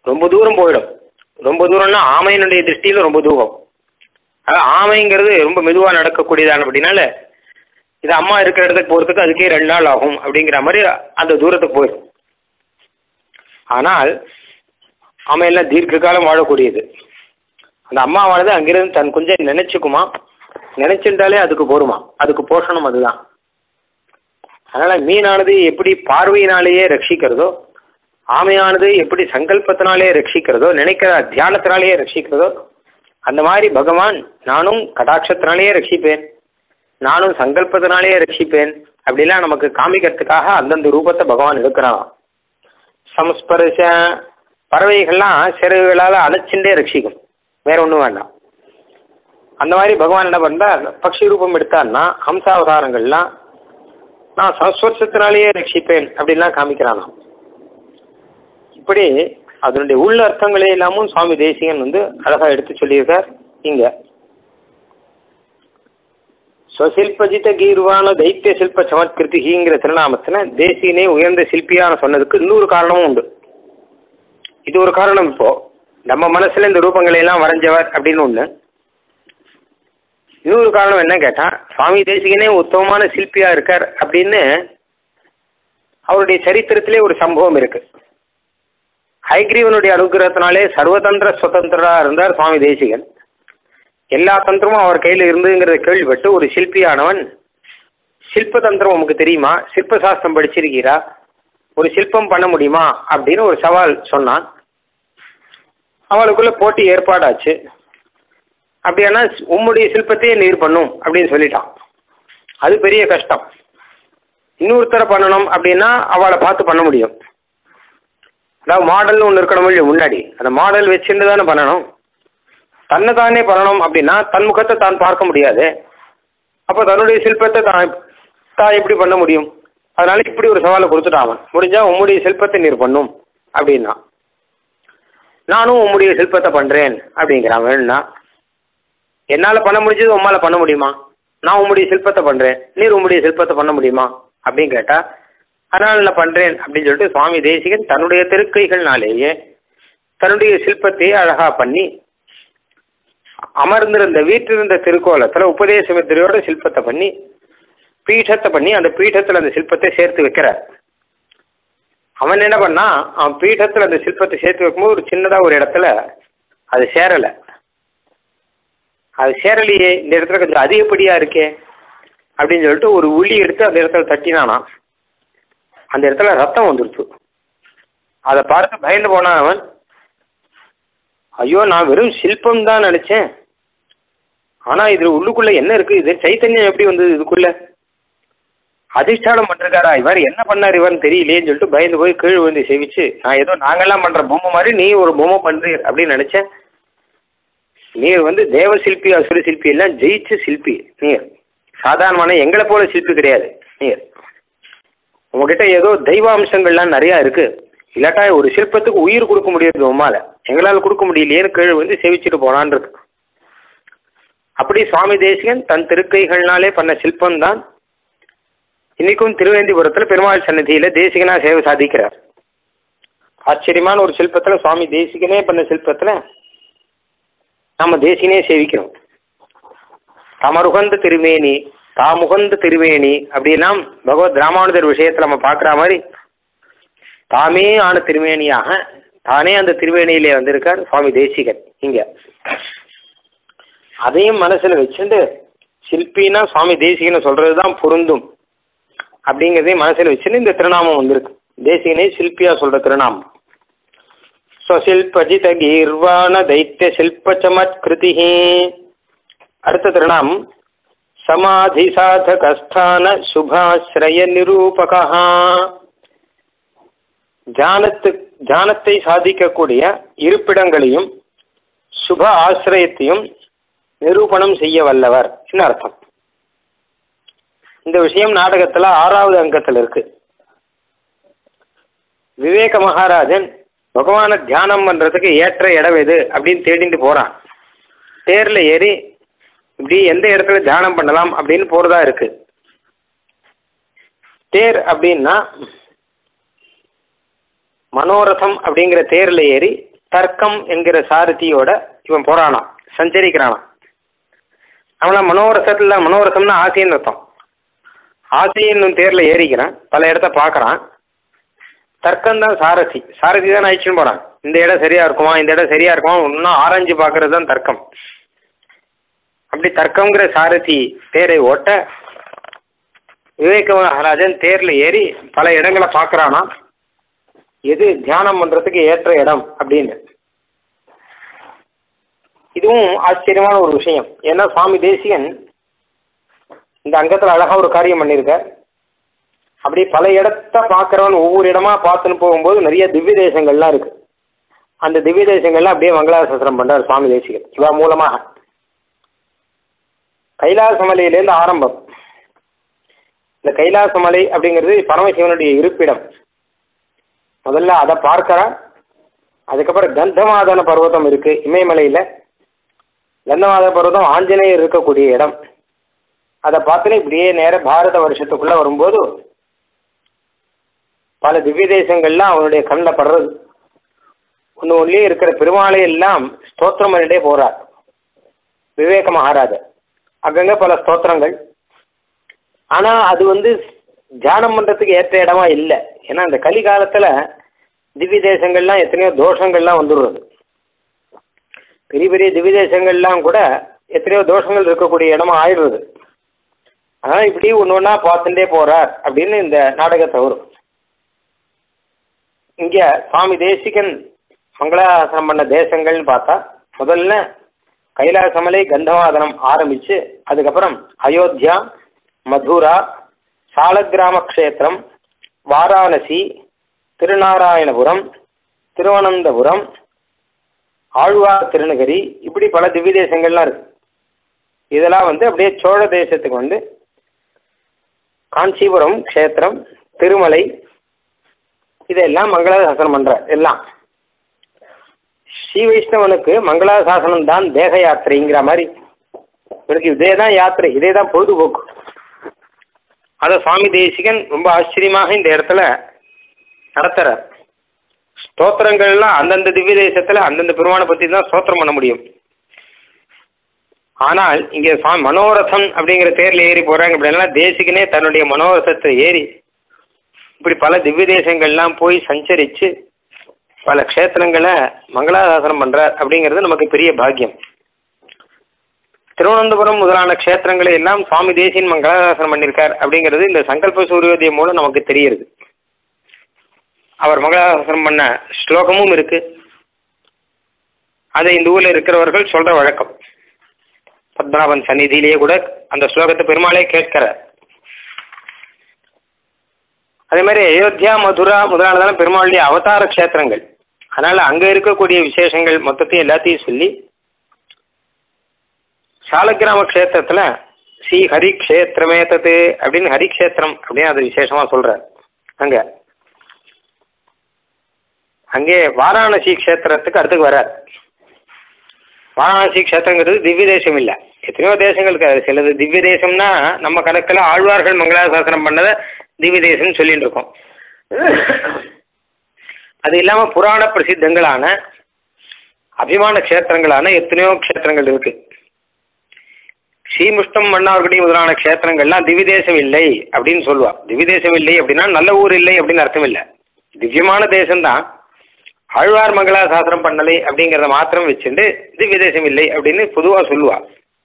ரொம்ப தூரம் போயிடும் ரொம்ப தூரம்னா ஆமையினுடைய திருஷ்டியில் ரொம்ப தூரம் அதாவது ஆமைங்கிறது ரொம்ப மெதுவாக நடக்கக்கூடியதான அப்படின்னால இது அம்மா இருக்கிற இடத்துக்கு போகிறதுக்கு அதுக்கே ரெண்டு நாள் ஆகும் அப்படிங்கிற மாதிரி அந்த தூரத்துக்கு போயிடும் ஆனால் ஆமையெல்லாம் தீர்க்க காலம் வாழக்கூடியது அந்த அம்மாவானது அங்கிருந்து தன் குஞ்சை நினைச்சுக்குமா நினைச்சுட்டாலே அதுக்கு போருமா அதுக்கு போஷணம் அதுதான் அதனால மீனானது எப்படி பார்வையினாலேயே ரட்சிக்கிறதோ ஆமையானது எப்படி சங்கல்பத்தினாலே ரட்சிக்கிறதோ நினைக்கிற தியானத்தினாலேயே ரட்சிக்கிறதோ அந்த மாதிரி பகவான் நானும் கடாட்சத்தினாலேயே ரட்சிப்பேன் நானும் சங்கல்பத்தினாலேயே ரட்சிப்பேன் அப்படிலாம் நமக்கு காமிக்கிறதுக்காக அந்தந்த ரூபத்தை பகவான் எடுக்கிறான் சம்ஸ்பர்ஷ பறவைகள்லாம் சிறகுகளால் அணைச்சுட்டே ரட்சிக்கும் வேற ஒன்றும் வேண்டாம் அந்த மாதிரி பகவான் என்ன பண்ணுறார் பக்ஷி ரூபம் எடுத்தார்னா ஹம்சாவதாரங்கள்லாம் நான் சம்ஸ்பர்ஷத்தினாலேயே ரட்சிப்பேன் அப்படின்லாம் காமிக்கிறானாம் இப்படி அதனுடைய உள்ள அர்த்தங்களே எல்லாமும் சுவாமி தேசிகன் வந்து அழகா எடுத்து சொல்லியிருக்கார் இங்க ஸ்வசில்பஜித கீர்வான தைத்திய சில்ப சமத்கிருதிங்கிற திருநாமத்துல தேசிகனே உயர்ந்த சிற்பியான சொன்னதுக்கு இன்னொரு காரணமும் உண்டு இது ஒரு காரணம் இப்போ நம்ம மனசுல இந்த ரூபங்களை எல்லாம் வரைஞ்சவர் அப்படின்னு ஒண்ணு இன்னொரு காரணம் என்ன கேட்டா சுவாமி தேசிகனே உத்தமமான சிற்பியா இருக்கார் அப்படின்னு அவருடைய சரித்திரத்திலே ஒரு சம்பவம் இருக்கு ஹைகிரீவனுடைய அனுகிரகத்தினாலே சர்வதந்திர சுதந்திரா இருந்தார் சுவாமி தேசிகன் எல்லா தந்திரமும் அவர் கையில் இருந்துங்கிறத கேள்விப்பட்டு ஒரு சிற்பியானவன் சில்ப தந்திரம் உமக்கு தெரியுமா சிற்ப சாஸ்திரம் படிச்சிருக்கீரா ஒரு சிற்பம் பண்ண முடியுமா அப்படின்னு ஒரு சவால் சொன்னான் அவளுக்குள்ள போட்டி ஏற்பாடாச்சு அப்படியானா உம்முடைய சிற்பத்தையே நீர் பண்ணும் அப்படின்னு சொல்லிட்டான் அது பெரிய கஷ்டம் இன்னொருத்தரை பண்ணணும் அப்படின்னா அவளை பார்த்து பண்ண முடியும் அதாவது மாடல்னு ஒன்று இருக்கணும் இல்லையா முன்னாடி அந்த மாடல் வச்சுட்டு தானே பண்ணணும் தன்னை தானே பண்ணணும் அப்படின்னா தன் முகத்தை தான் பார்க்க முடியாது அப்போ தன்னுடைய சிற்பத்தை தான் தான் எப்படி பண்ண முடியும் அதனால இப்படி ஒரு சவாலை கொடுத்துட்டான் அவன் முடிஞ்சா உம்முடைய சிற்பத்தை நீர் பண்ணும் அப்படின்னா நானும் உம்முடைய சிற்பத்தை பண்ணுறேன் அப்படிங்கிறான் வேணும்னா என்னால் பண்ண முடிஞ்சது உம்மால் பண்ண முடியுமா நான் உம்முடைய சிற்பத்தை பண்ணுறேன் நீர் உம்முடைய சிற்பத்தை பண்ண முடியுமா அப்படின்னு கேட்டால் அதனால் நான் பண்ணுறேன் அப்படின்னு சொல்லிட்டு சுவாமி தேசிகன் தன்னுடைய திருக்கைகள்னாலேயே தன்னுடைய சிற்பத்தையே அழகா பண்ணி அமர்ந்திருந்த வீட்டிலிருந்த திருக்கோலத்தில் உபதேசமித்திரையோட சிற்பத்தை பண்ணி பீഠத்தை பண்ணி அந்த பீഠத்தில் அந்த சிற்பத்தை சேர்த்து வைக்கிறார் அவன் என்ன பண்ணா அவன் பீഠத்தில் அந்த சிற்பத்தை சேர்த்து வைக்கும்போது ஒரு சின்னதாக ஒரு இடத்துல அது சேரலை அது சேரலையே இந்த இடத்துல கொஞ்சம் அதிகப்படியாக இருக்கே அப்படின்னு சொல்லிட்டு ஒரு உளி எடுத்து அந்த இடத்துல தட்டினானா அந்த இடத்துல ரத்தம் வந்துருச்சு அதை பார்த்து பயந்து போனான் அவன் ஐயோ நான் வெறும் சில்பம் தான் நினச்சேன் ஆனால் இதில் உள்ளுக்குள்ளே என்ன இருக்குது இது சைத்தன்யம் எப்படி வந்தது இதுக்குள்ளே அதிஷ்டானம் பண்ணிருக்காரா இவர் என்ன பண்ணார் இவர்னு தெரியலையேன்னு சொல்லிட்டு பயந்து போய் கீழ் வந்து சேவிச்சு நான் ஏதோ நாங்கெல்லாம் பண்ணுற பொம்மை மாதிரி நீ ஒரு பொம்மை பண்ணுறீர் அப்படின்னு நினச்சேன் நீர் வந்து தேவ சிற்பி அசுர சிற்பி எல்லாம் ஜெயிச்ச சிற்பி நீர் சாதாரணமான எங்களை போல சிற்பி கிடையாது நீர் உங்ககிட்ட ஏதோ தெய்வ அம்சங்கள்லாம் நிறையா இருக்கு இல்லாட்டா ஒரு சிற்பத்துக்கு உயிர் கொடுக்க முடியாது உமால எங்களால் கொடுக்க முடியலையேன்னு கீழ் வந்து சேவிச்சுட்டு போனான் இருக்கு அப்படி சுவாமி தேசிகன் தன் திருக்கைகள்னாலே பண்ண சிற்பம் தான் இன்னைக்கும் திருவேந்திபுரத்தில் பெருமாள் சன்னதியில தேசிகனா சேவை சாதிக்கிறார் ஆச்சரியமான ஒரு சிற்பத்தில் சுவாமி தேசிகனே பண்ண சிற்பத்தில் நம்ம தேசிகனே சேவிக்கிறோம் தமருகந்த திருமேனி தாமுகந்த திருமேனி அப்படிலாம் பகவத் ராமானுஜர் விஷயத்தில் நம்ம பார்க்குற மாதிரி தாமே ஆன திருமேனியாக தானே அந்த திருமேனியிலே வந்திருக்கார் சுவாமி தேசிகன் இங்க அதையும் மனசுல வச்சுட்டு சிற்பினா சுவாமி தேசிகனை சொல்றது தான் பொருந்தும் அப்படிங்கிறதையும் மனசுல வச்சுட்டு இந்த திருநாமம் வந்திருக்கு தேசிகனே சிற்பியா சொல்ற திருநாமம் ஸ்வசில்பஜித கீர்வாண தைத்திய சில்ப சமத்கிருதி அடுத்த திருநாமம் சமாதி சாதகஸ்தான சுபாஸ்ரய நிரூபகா தியானத்து தியானத்தை சாதிக்கக்கூடிய இருப்பிடங்களையும் சுப ஆசிரியத்தையும் நிரூபணம் செய்ய வல்லவர் அர்த்தம் இந்த விஷயம் நாடகத்துல ஆறாவது அங்கத்தில் இருக்கு விவேக மகாராஜன் பகவான தியானம் பண்றதுக்கு ஏற்ற இடம் எது அப்படின்னு தேடிட்டு போறான் தேர்ல ஏறி இப்படி எந்த இடத்துல தியானம் பண்ணலாம் அப்படின்னு போறதா இருக்கு தேர் அப்படின்னா மனோரதம் அப்படிங்கிற தேர்ல ஏறி தர்க்கம் என்கிற சாரதியோட இவன் போறானாம் சஞ்சரிக்கிறானாம் அவன மனோரசத்துல மனோரசம்னா ஆசைன்னு அர்த்தம் ஆசைன்னு தேர்ல ஏறிக்கிறான் பல இடத்த பார்க்கறான் தர்க்கம் தான் சாரதி சாரதி தான் அழிச்சுன்னு போறான் இந்த இடம் சரியா இருக்குமா இந்த இடம் சரியா இருக்குமா இன்னும் ஆராய்ஞ்சு பார்க்கறது தான் தர்க்கம் அப்படி தர்க்கங்கிற சாரதி தேரை ஓட்ட விவேக மகாராஜன் தேர்ல ஏறி பல இடங்களை பார்க்கறானா எது தியானம் பண்றதுக்கு ஏற்ற இடம் அப்படின்னு இதுவும் ஆச்சரியமான ஒரு விஷயம் ஏன்னா சுவாமி தேசிகன் இந்த அங்கத்துல அழகா ஒரு காரியம் பண்ணியிருக்கார் அப்படி பல இடத்த பார்க்கறவன் ஒவ்வொரு இடமா பார்த்துன்னு போகும்போது நிறைய திவ்ய தேசங்கள்லாம் இருக்கு அந்த திவ்ய தேசங்கள்லாம் அப்படியே மங்களாசாசனம் பண்றார் சுவாமி தேசிகன் இவா மூலமாக கைலாசமலையிலேருந்து ஆரம்பம் இந்த கைலாசமலை அப்படிங்கிறது பரமசிவனுடைய இருப்பிடம் முதல்ல அதை பார்க்கறா அதுக்கப்புறம் கந்தமாதன பர்வதம் இருக்கு இமயமலையில கந்தமாதன பர்வதம் ஆஞ்சநேயர் இருக்கக்கூடிய இடம் அதை பார்த்துட்டு இப்படியே நேர பாரத வருஷத்துக்குள்ள வரும்போது பல திவ்ய தேசங்கள்லாம் அவனுடைய கண்ணில் படுறது ஒன்று ஒன்றுலேயே இருக்கிற பெருமாளை எல்லாம் ஸ்தோத்திரம் பண்ணிட்டே போறார் விவேக மகாராஜர் அங்கங்க பல ஸ்தோத்திரங்கள் ஆனா அது வந்து தியானம் பண்றதுக்கு ஏற்ற இடமா இல்லை ஏன்னா இந்த கலி காலத்துல திவ்ய தேசங்கள்லாம் எத்தனையோ தோஷங்கள்லாம் வந்துடுறது பெரிய பெரிய திவ்ய தேசங்கள்லாம் கூட எத்தனையோ தோஷங்கள் இருக்கக்கூடிய இடமா ஆயிடுறது அதனால இப்படி ஒன்று ஒன்றா பார்த்துட்டே போறார் அப்படின்னு இந்த நாடகத்தை வரும் இங்க சுவாமி தேசிகன் மங்களாசனம் பண்ண தேசங்கள்னு பார்த்தா முதல்ல கைலாசமலை கந்தவாதனம் ஆரம்பிச்சு அதுக்கப்புறம் அயோத்தியா மதுரா சாலக்கிராம க்ஷேத்திரம் வாராணசி திருநாராயணபுரம் திருவனந்தபுரம் ஆழ்வார் திருநகரி இப்படி பல திவ்ய தேசங்கள்லாம் இருக்கு இதெல்லாம் வந்து அப்படியே சோழ தேசத்துக்கு வந்து காஞ்சிபுரம் க்ஷேத்திரம் திருமலை இதெல்லாம் மங்களாசாசனம் பண்ற எல்லாம் ஸ்ரீ வைஷ்ணவனுக்கு மங்களாசாசனம் தான் தேக யாத்திரைங்கிற மாதிரி இவனுக்கு இதே தான் யாத்திரை இதே தான் பொழுதுபோக்கு அதை சுவாமி தேசிகன் ரொம்ப ஆச்சரியமாக இந்த இடத்துல நடத்துறார் ஸ்தோத்திரங்கள்லாம் அந்தந்த திவ்ய தேசத்துல அந்தந்த பெருமானை பத்தி தான் ஸ்தோத்திரம் பண்ண முடியும் ஆனால் இங்க சுவாமி மனோரதம் அப்படிங்கிற தேர்ல ஏறி போறாங்க அப்படின்னா தேசிகனே தன்னுடைய மனோரதத்தை ஏறி இப்படி பல திவ்ய தேசங்கள்லாம் போய் சஞ்சரிச்சு பல க்ஷேத்திரங்களை மங்களாசாசனம் பண்றார் அப்படிங்கிறது நமக்கு பெரிய பாக்கியம் திருவனந்தபுரம் முதலான க்ஷேத்திரங்களை எல்லாம் சுவாமி தேசியன் மங்களாசாசனம் பண்ணியிருக்கார் அப்படிங்கிறது இந்த சங்கல்ப சூரியோதயம் மூலம் நமக்கு தெரியுது அவர் மங்களாசாசனம் பண்ண ஸ்லோகமும் இருக்கு அதை இந்த ஊர்ல இருக்கிறவர்கள் சொல்ற வழக்கம் பத்மநாபன் சந்நிதியிலேயே கூட அந்த ஸ்லோகத்தை பெருமாளே கேட்கிறார் அதே மாதிரி அயோத்தியா மதுரா முதலானதெல்லாம் பெருமாளுடைய அவதார க்ஷேத்திரங்கள் அதனால அங்க இருக்கக்கூடிய விசேஷங்கள் மொத்தத்தையும் எல்லாத்தையும் சொல்லி சாலக்கிராம க்ஷேத்திரத்துல ஸ்ரீ ஹரி க்ஷேத்திரமே தத்து அப்படின்னு ஹரிக்ஷேத்திரம் அப்படின்னு அது விசேஷமா சொல்றார் அங்க அங்கே வாராணசி க்ஷேத்திரத்துக்கு அடுத்துக்கு வரார் வாரணாசி க்ஷேத்திரங்கிறது திவ்ய தேசம் இல்லை எத்தனையோ தேசங்களுக்கு அது சிலது திவ்ய தேசம்னா நம்ம கணக்கில் ஆழ்வார்கள் மங்களாசாசனம் பண்ணதை திவ்ய தேசம்னு சொல்லிட்டு இருக்கோம் அது இல்லாமல் புராண பிரசித்தங்களான அபிமான க்ஷேத்திரங்களான எத்தனையோ க்ஷேத்திரங்கள் இருக்கு ஸ்ரீமுஷ்டம் மன்னார்குடி முதலான க்ஷேத்திரங்கள்லாம் திவ்ய தேசம் இல்லை அப்படின்னு சொல்லுவா திவ்ய தேசம் இல்லை அப்படின்னா நல்ல ஊர் இல்லை அப்படின்னு அர்த்தம் இல்லை திவ்யமான தேசம்தான் ஆழ்வார் மங்களா சாஸ்திரம் பண்ணலை அப்படிங்கிறத மாத்திரம் வச்சுட்டு திவ்ய தேசம் இல்லை அப்படின்னு பொதுவாக சொல்லுவா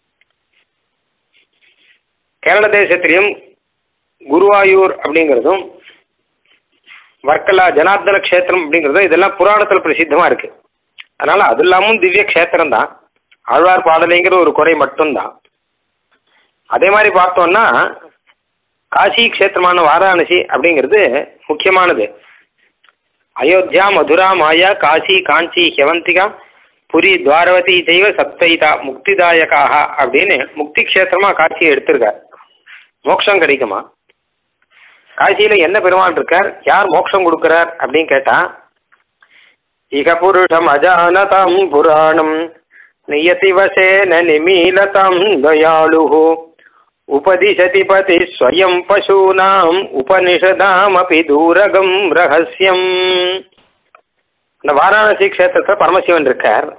கேரள தேசத்திலையும் குருவாயூர் அப்படிங்கிறதும் வர்க்கலா ஜனார்தன க்ஷேத்திரம் அப்படிங்கிறதும் இதெல்லாம் புராணத்தில் பிரசித்தமாக இருக்கு அதனால அது இல்லாமல் திவ்ய க்ஷேத்திரம் தான் ஆழ்வார் பாடலைங்கிற ஒரு குறை மட்டும்தான் அதே மாதிரி பார்த்தோம்னா காசி க்ஷேத்திரமான வாராணசி அப்படிங்கிறது முக்கியமானது அயோத்தியா மதுரா மாயா காசி காஞ்சி ஹெவந்திகா புரி துவாரவதி தெய்வ சப்தைதா முக்திதாயகாக அப்படின்னு முக்தி க்ஷேத்திரமா காசியை எடுத்திருக்கார் மோட்சம் கிடைக்குமா காசியில என்ன பெருமாள் இருக்கார் யார் மோட்சம் கொடுக்கிறார் அப்படின்னு கேட்டா இக புருஷம் அஜானதம் புராணம் நியதி வசேன நிமீலதம் தயாளு உபதிசதி பதி ஸ்வயம் பசூனாம் உபனிஷதாமபி தூரகம் ரகசியம் இந்த வாரணாசி க்ஷேத்திரத்தில் பரமசிவன் இருக்கார்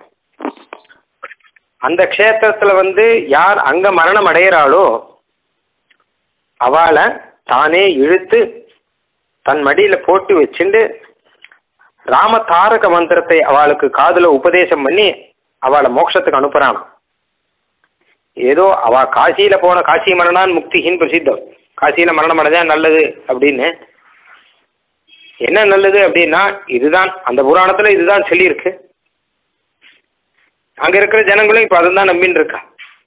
அந்த க்ஷேத்திரத்துல வந்து யார் அங்க மரணம் அடையிறாளோ அவளை தானே இழுத்து தன் மடியில போட்டு வச்சுண்டு ராம தாரக மந்திரத்தை அவளுக்கு காதுல உபதேசம் பண்ணி அவளை மோட்சத்துக்கு அனுப்புறான் ஏதோ அவ காசியில போன காசி மரணான் முக்திகின்னு பிரசித்தம் காசியில மரணம் அடைஞ்சா நல்லது அப்படின்னு என்ன நல்லது அப்படின்னா இதுதான் அந்த புராணத்துல இதுதான் சொல்லியிருக்கு அங்க இருக்கிற ஜனங்களும் இப்ப அதை தான் நம்பின்னு இருக்கா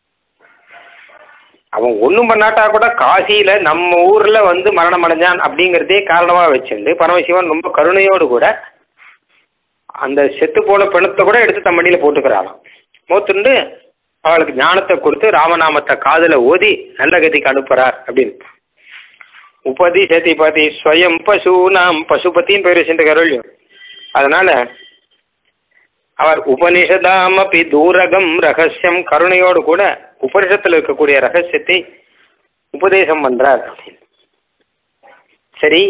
அவன் ஒன்றும் பண்ணாட்டா கூட காசியில நம்ம ஊர்ல வந்து மரணம் அடைஞ்சான் அப்படிங்கிறதே காரணமா வச்சிருந்து பரமசிவன் ரொம்ப கருணையோடு கூட அந்த செத்து போன பிணத்தை கூட எடுத்து தம் மடியில போட்டுக்கிறாளாம் போத்துண்டு அவளுக்கு ஞானத்தை கொடுத்து ராமநாமத்தை காதுல ஓதி நல்ல கதிக்கு அனுப்புறார் அப்படின்னு உபதி சதிபதி ஸ்வயம் பசுனாம் பசுபதின்னு பேர் வச்சுட்டு கருள்யம் அதனால அவர் உபனிஷதாம் அப்படி தூரகம் ரகசியம் கருணையோடு கூட உபனிஷத்தில் இருக்கக்கூடிய ரகசியத்தை உபதேசம் பண்றார் அப்படின்னு சரி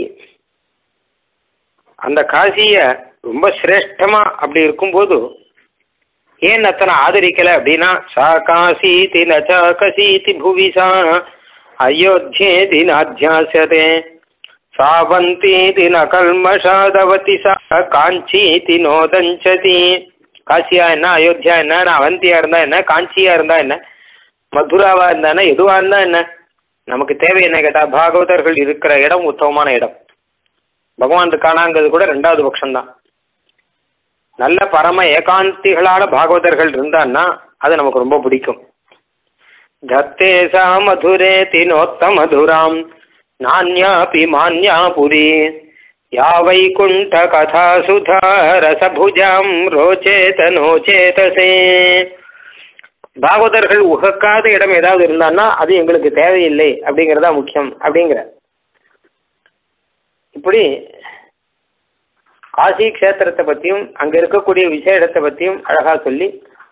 அந்த காசிய ரொம்ப சிரேஷ்டமா அப்படி இருக்கும்போது ஏன் அத்தனை ஆதரிக்கல அப்படின்னா சா காசீதி நச்ச கசீதி புவிசா அயோத்தியேதி நாத்தியாசதே சாவந்தீதி ந கல்மஷாதவதி சா காஞ்சீதி நோதஞ்சதி காசியா என்ன அயோத்தியா என்ன நான் அவந்தியா இருந்தா என்ன காஞ்சியா இருந்தா என்ன மதுராவா இருந்தா என்ன எதுவா இருந்தா என்ன நமக்கு தேவை என்ன கேட்டா பாகவதர்கள் இருக்கிற இடம் உத்தமமான இடம் பகவான் இருக்கானாங்கிறது கூட ரெண்டாவது பட்சம்தான் நல்ல பரம ஏகாந்திகளான பாகவதர்கள் இருந்தான்னா அது நமக்கு ரொம்ப பிடிக்கும் தத்தே சா மதுரே தினோத்த மதுராம் நானியாபி மான்யா புரி யா வைகுண்ட கதா சுதா ரசபுஜாம் ரோச்சேத நோச்சேதசே பாகவதர்கள் உகக்காத இடம் ஏதாவது இருந்தான்னா அது எங்களுக்கு தேவையில்லை அப்படிங்கிறதா முக்கியம் அப்படிங்கிற இப்படி காசி க்ஷேத்திரத்தை பற்றியும் அங்கே இருக்கக்கூடிய விசேஷத்தை பற்றியும் அழகாக சொல்லி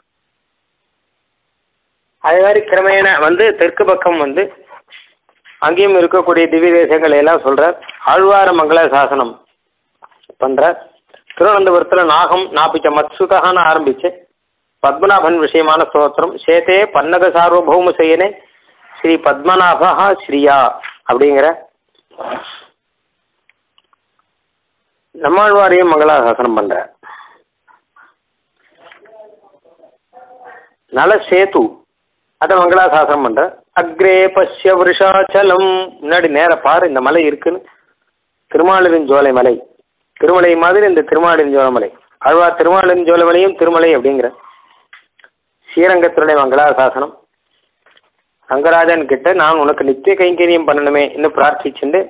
அதே மாதிரி கிரமேண வந்து தெற்கு பக்கம் வந்து அங்கேயும் இருக்கக்கூடிய திவ்ய தேசங்களை எல்லாம் சொல்கிறார் ஆழ்வார மங்கள சாசனம் பண்ணுறார் திருவனந்தபுரத்தில் நாகம் நாப்பிச்ச மத்சுகான்னு ஆரம்பிச்சு பத்மநாபன் விஷயமான ஸ்தோத்திரம் சேத்தே பன்னக சார்வபௌம செய்யனே ஸ்ரீ பத்மநாபா ஸ்ரீயா அப்படிங்கிற நம்மாழ்வாரையும் மங்களாசாசனம் பண்ற நல சேது அதை மங்களாசாசனம் பண்ற அக்ரே பஷ்ய விருஷாச்சலம் முன்னாடி நேர பாரு இந்த மலை இருக்குன்னு திருமாலிருஞ்சோலை மலை திருமலை மாதிரி இந்த திருமாலிருஞ்சோலை மலை ஆழ்வார் திருமாலிருஞ்சோலை மலையும் திருமலை அப்படிங்கிற ஸ்ரீரங்கத்தினுடைய மங்களாசாசனம் ரங்கராஜன் கிட்ட நான் உனக்கு நித்திய கைங்கரியம் பண்ணணுமே இன்னும் பிரார்த்திச்சுண்டு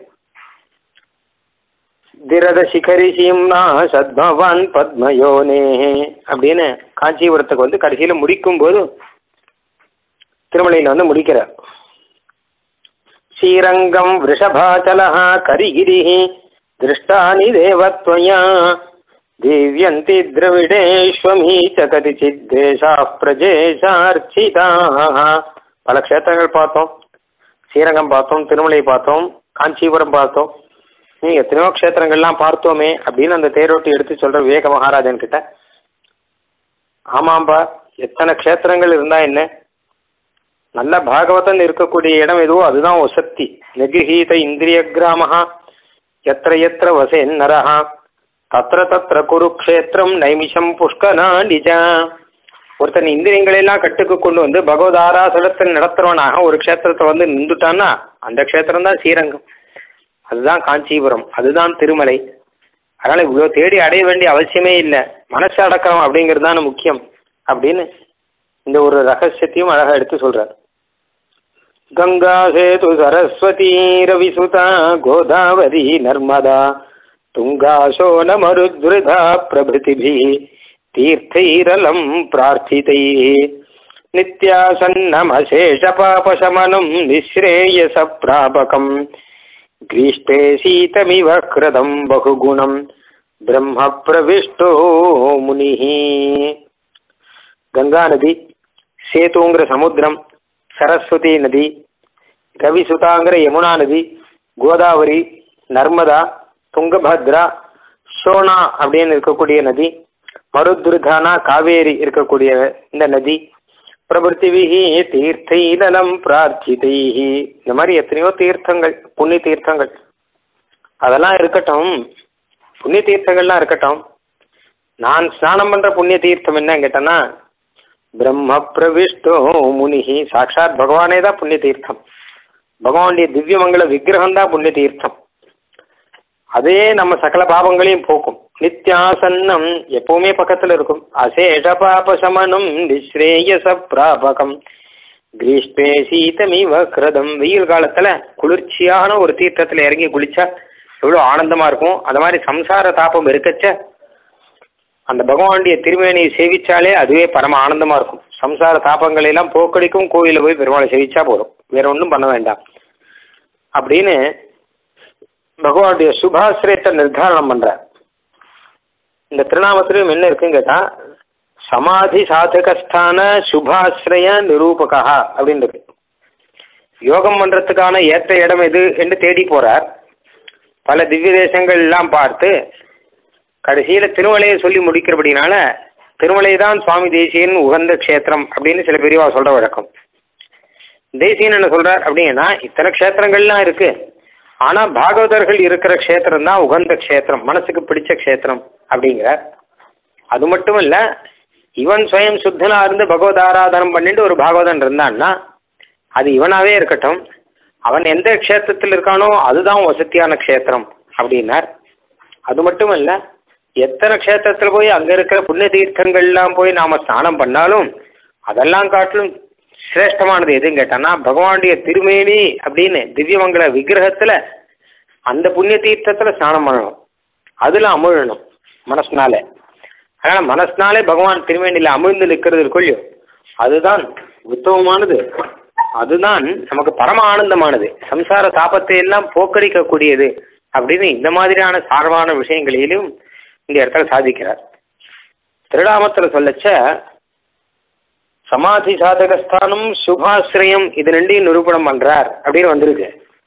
திரத சிகரி சீம்னா சத்பவான் பத்மயோனே அப்படின்னு காஞ்சிபுரத்துக்கு வந்து கடைசியில் முடிக்கும் போது திருமலையில் வந்து முடிக்கிறார் ஸ்ரீரங்கம் விஷபாச்சலஹா கரிகிரி திருஷ்டானி தேவத்வயா திவ்யந்தி திரவிடேஸ்வமீ ச கதிச்சித் தேசா பிரஜேஷார்ச்சிதா பல க்ஷேத்திரங்கள் பார்த்தோம் ஸ்ரீரங்கம் பார்த்தோம் திருமலை பார்த்தோம் காஞ்சிபுரம் பார்த்தோம் நீ எத்தனையோ க்ஷேத்திரங்கள்லாம் பார்த்தோமே அப்படின்னு அந்த தேரோட்டி எடுத்து சொல்ற விவேக மகாராஜன் கிட்ட ஆமாம்பா எத்தனை க்ஷேத்திரங்கள் இருந்தா என்ன நல்ல பாகவதன் இருக்கக்கூடிய இடம் எதுவோ அதுதான் ஒசக்தி நெகிஹீத இந்திரிய கிராமஹா எத்திர எத்திர வசேன் நரஹா தத்திர தத்திர குருக்ஷேத்திரம் நைமிஷம் புஷ்கனா நிஜா ஒருத்தன் இந்திரியங்களெல்லாம் கட்டுக்கு கொண்டு வந்து பகவத் ஆராசனத்தை நடத்துறவனாக ஒரு க்ஷேத்திரத்தை வந்து நின்றுட்டான்னா அந்த க்ஷேத்திரம் தான் ஸ்ரீரங்கம் அதுதான் காஞ்சிபுரம் அதுதான் திருமலை அதனால் இவ்வளோ தேடி அடைய வேண்டிய அவசியமே இல்லை மனசு அடக்கம் அப்படிங்கிறது தான் முக்கியம் அப்படின்னு இந்த ஒரு ரகசியத்தையும் அழகாக எடுத்து சொல்கிறார் கங்கா சேது சரஸ்வதி ரவிசுதா கோதாவரி நர்மதா துங்கா சோன மருத்ருதா பிரபிருதிபி தீர்த்தைரலம் பிரார்த்திதை நித்யாசன்னமசேஷ பாபசமனம் நிஸ்ரேயச பிராபகம் ग्रीष्टे शीतमिव कृतं बहुगुणं ब्रह्म प्रविष्टो முனிः கங்கா நதி சேத்துங்கிற சமுத்திரம் சரஸ்வதி நதி ரவிசுதாங்கிற யமுனா நதி கோதாவரி நர்மதா துங்கபத்ரா ஷோனா அப்படின்னு இருக்கக்கூடிய நதி மருதுர்தானா காவேரி இருக்கக்கூடிய இந்த நதி பிரபுத்திவிஹி தீர்த்தைநலம் பிரார்த்திதைஹி இந்த மாதிரி எத்தனையோ தீர்த்தங்கள் புண்ணிய தீர்த்தங்கள் அதெல்லாம் இருக்கட்டும் புண்ணிய தீர்த்தங்கள்லாம் இருக்கட்டும் நான் ஸ்நானம் பண்ற புண்ணிய தீர்த்தம் என்ன கேட்டேன்னா பிரம்ம பிரவிஷ்டோ முனிஹி சாட்சாத் பகவானே தான் புண்ணிய தீர்த்தம் பகவானுடைய திவ்யமங்கல விக்கிரகம் தான் புண்ணிய தீர்த்தம் அதே நம்ம சகல பாவங்களையும் போக்கும் நித்யாசன்னம் எப்பவுமே பக்கத்துல இருக்கும் அசேஷ பாப சமனம் நிஸ்ரேயச பிராபகம் கிரீஷ்மே சீதமிவ கிரதம் வெயில் காலத்துல குளிர்ச்சியான ஒரு தீர்த்தத்துல இறங்கி குளிச்சா எவ்வளவு ஆனந்தமா இருக்கும் அந்த மாதிரி சம்சார தாபம் இருக்கச்ச அந்த பகவானுடைய திருமேனியை சேவிச்சாலே அதுவே பரம ஆனந்தமா இருக்கும் சம்சார தாபங்களை எல்லாம் போக்கடிக்கும் கோயில போய் பெருமாளை சேவிச்சா போதும் வேற ஒன்றும் பண்ண வேண்டாம் அப்படின்னு பகவானுடைய சுபாசிரியத்தை நிர்தாரணம் பண்ற இந்த திருநாமத்திலும் என்ன இருக்குன்னு கேட்டா சமாதி சாதகஸ்தான சுபாசிரய நிரூபகா அப்படின்னு இருக்கு யோகம் பண்றதுக்கான ஏற்ற இடம் எது என்று தேடி போறார் பல திவ்ய தேசங்கள் எல்லாம் பார்த்து கடைசியில திருமலையை சொல்லி முடிக்கிறபடினால திருமலை தான் சுவாமி தேசியன் உகந்த க்ஷேத்திரம் அப்படின்னு சில பெரியவா சொல்ற வழக்கம் தேசியன் என்ன சொல்றார் அப்படின்னா இத்தனை க்ஷேத்திரங்கள்லாம் இருக்கு ஆனா பாகவதர்கள் இருக்கிற க்ஷேத்திரம் தான் உகந்த க்ஷேத்திரம் மனசுக்கு பிடிச்ச க்ஷேத்திரம் அப்படிங்கிறார் அது மட்டும் இல்ல இவன் சுயம் சுத்தனா இருந்து பகவத் ஆராதனம் பண்ணிட்டு ஒரு பாகவதன் இருந்தான்னா அது இவனாவே இருக்கட்டும் அவன் எந்த க்ஷேத்திரத்தில் இருக்கானோ அதுதான் வசதியான க்ஷேத்திரம் அப்படின்னார் அது மட்டும் இல்ல எத்தனை க்ஷேத்திரத்தில் போய் அங்க இருக்கிற புண்ணிய தீர்த்தங்கள்லாம் போய் நாம ஸ்நானம் பண்ணாலும் அதெல்லாம் காட்டிலும் சிரேஷ்டமானது எதுன்னு கேட்டான்னா பகவானுடைய திருமேனி அப்படின்னு திவ்யமங்கல விக்கிரகத்துல அந்த புண்ணிய தீர்த்தத்துல ஸ்நானம் பண்ணணும் அதுல அமிழணும் மனசுனால அதனால மனசுனாலே பகவான் திருமேனியில அமிழ்ந்து நிற்கிறது இருக்குள்ளோ அதுதான் உத்தமமானது அதுதான் நமக்கு பரம ஆனந்தமானது சம்சார தாபத்தை எல்லாம் போக்கடிக்கக்கூடியது அப்படின்னு இந்த மாதிரியான சார்பான விஷயங்களிலும் இந்த இடத்துல சாதிக்கிறார் திருடாமத்துல சொல்லச்ச சமாதி சாதகஸ்தானம் சுபாசிரயம் இது ரெண்டையும் நிரூபணம் பண்றார் அப்படின்னு வந்திருக்கு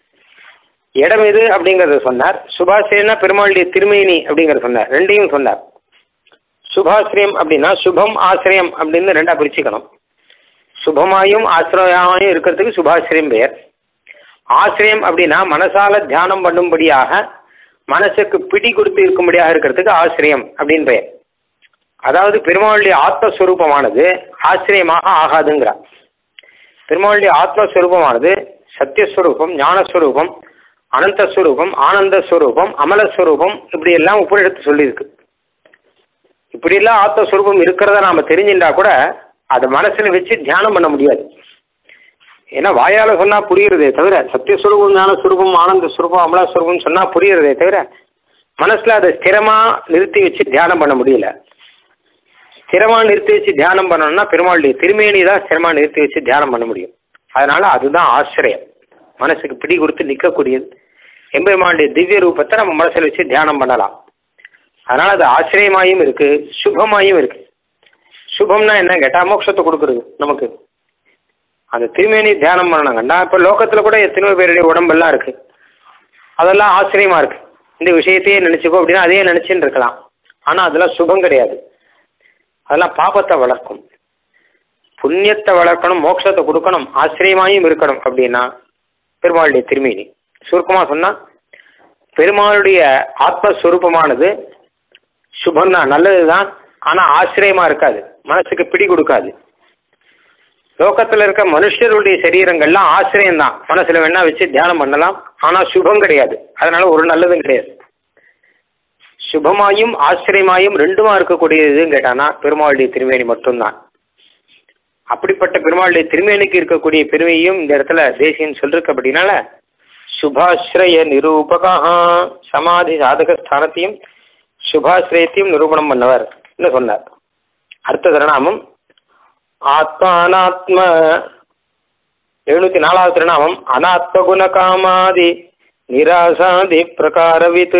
இடம் எது அப்படிங்கறத சொன்னார் சுபாசிரியம்னா பெருமாளுடைய திருமேனி அப்படிங்கறத சொன்னார் ரெண்டையும் சொன்னார் சுபாசிரியம் அப்படின்னா சுபம் ஆசிரியம் அப்படின்னு ரெண்டா பிரிச்சுக்கணும் சுபமாயும் ஆசிரியமாயும் இருக்கிறதுக்கு சுபாசிரியம் பெயர் ஆசிரியம் அப்படின்னா மனசால தியானம் பண்ணும்படியாக மனசுக்கு பிடி கொடுத்து இருக்கும்படியாக இருக்கிறதுக்கு ஆசிரியம் அப்படின்னு பெயர் அதாவது பெருமாளுடைய ஆத்மஸ்வரூபமானது ஆசிரியமாக ஆகாதுங்கிறார் பெருமாளுடைய ஆத்மஸ்வரூபமானது சத்தியஸ்வரூபம் ஞானஸ்வரூபம் அனந்தஸ்வரூபம் ஆனந்தஸ்வரூபம் அமலஸ்வரூபம் இப்படி எல்லாம் உபரிடத்து சொல்லியிருக்கு இப்படியெல்லாம் ஆத்மஸ்வரூபம் இருக்கிறத நாம தெரிஞ்சுட்டா கூட அதை மனசுல வச்சு தியானம் பண்ண முடியாது ஏன்னா வாயால சொன்னா புரியுறதே தவிர சத்தியஸ்வரூபம் ஞானஸ்வரூபம் ஆனந்த ஸ்வரூபம் அமலஸ்வரூபம் சொன்னா புரியுறதே தவிர மனசுல அதை ஸ்திரமா நிறுத்தி வச்சு தியானம் பண்ண முடியல ஸ்திரமா நிறுத்தி வச்சு தியானம் பண்ணணும்னா பெருமாளுடைய திருமேனி தான் ஸ்திரமா நிறுத்தி வச்சு தியானம் பண்ண முடியும் அதனால அதுதான் ஆசிரியம் மனசுக்கு பிடி கொடுத்து நிற்கக்கூடியது எம்பெருமானுடைய திவ்ய ரூபத்தை நம்ம மனசுல வச்சு தியானம் பண்ணலாம் அதனால அது ஆசிரியமாயும் இருக்கு சுபமாயும் இருக்கு சுபம்னா என்ன கேட்டா மோட்சத்தை கொடுக்குறது நமக்கு அந்த திருமேனி தியானம் பண்ணணுங்கண்டா இப்போ லோகத்தில் கூட எத்தனையோ பேருடைய உடம்பெல்லாம் இருக்கு அதெல்லாம் ஆச்சரியமா இருக்கு இந்த விஷயத்தையே நினைச்சுக்கோ அப்படின்னா அதையே நினைச்சுன்னு இருக்கலாம் ஆனால் அதெல்லாம் சுபம் கிடையாது அதெல்லாம் பாபத்தை வளர்க்கும் புண்ணியத்தை வளர்க்கணும் மோட்சத்தை கொடுக்கணும் ஆச்சரியமாயும் இருக்கணும் அப்படின்னா பெருமாளுடைய திருமேனி சுருக்கமாக சொன்னால் பெருமாளுடைய ஆத்மஸ்வரூபமானது சுபம் தான் நல்லது தான் ஆனால் ஆச்சரியமா இருக்காது மனசுக்கு பிடி கொடுக்காது லோகத்தில் இருக்க மனுஷருடைய சரீரங்கள்லாம் ஆசிரியம் தான் மனசுல வேணா வச்சு தியானம் பண்ணலாம் ஆனால் சுபம் கிடையாது அதனால ஒரு நல்லதும் கிடையாது சுபமாயும் ஆச்சரியமாயும் ரெண்டுமா இருக்கக்கூடியதுன்னு கேட்டானா பெருமாளுடைய திருமேனி மட்டும்தான் அப்படிப்பட்ட பெருமாளுடைய திருமேனிக்கு இருக்கக்கூடிய பெருமையும் இந்த இடத்துல தேசியன் சொல்லிருக்கு அப்படின்னால சுபாஸ்ரய நிரூபகா சமாதி சாதக ஸ்தானத்தையும் சுபாஸ்ரயத்தையும் நிரூபணம் பண்ணவர் சொன்னார் அடுத்த திருநாமம் ஆத்மானாத்ம எழுநூத்தி நாலாவது திருநாமம் அனாத்ம குண காமாதி நிராசாதி பிரகாரவித்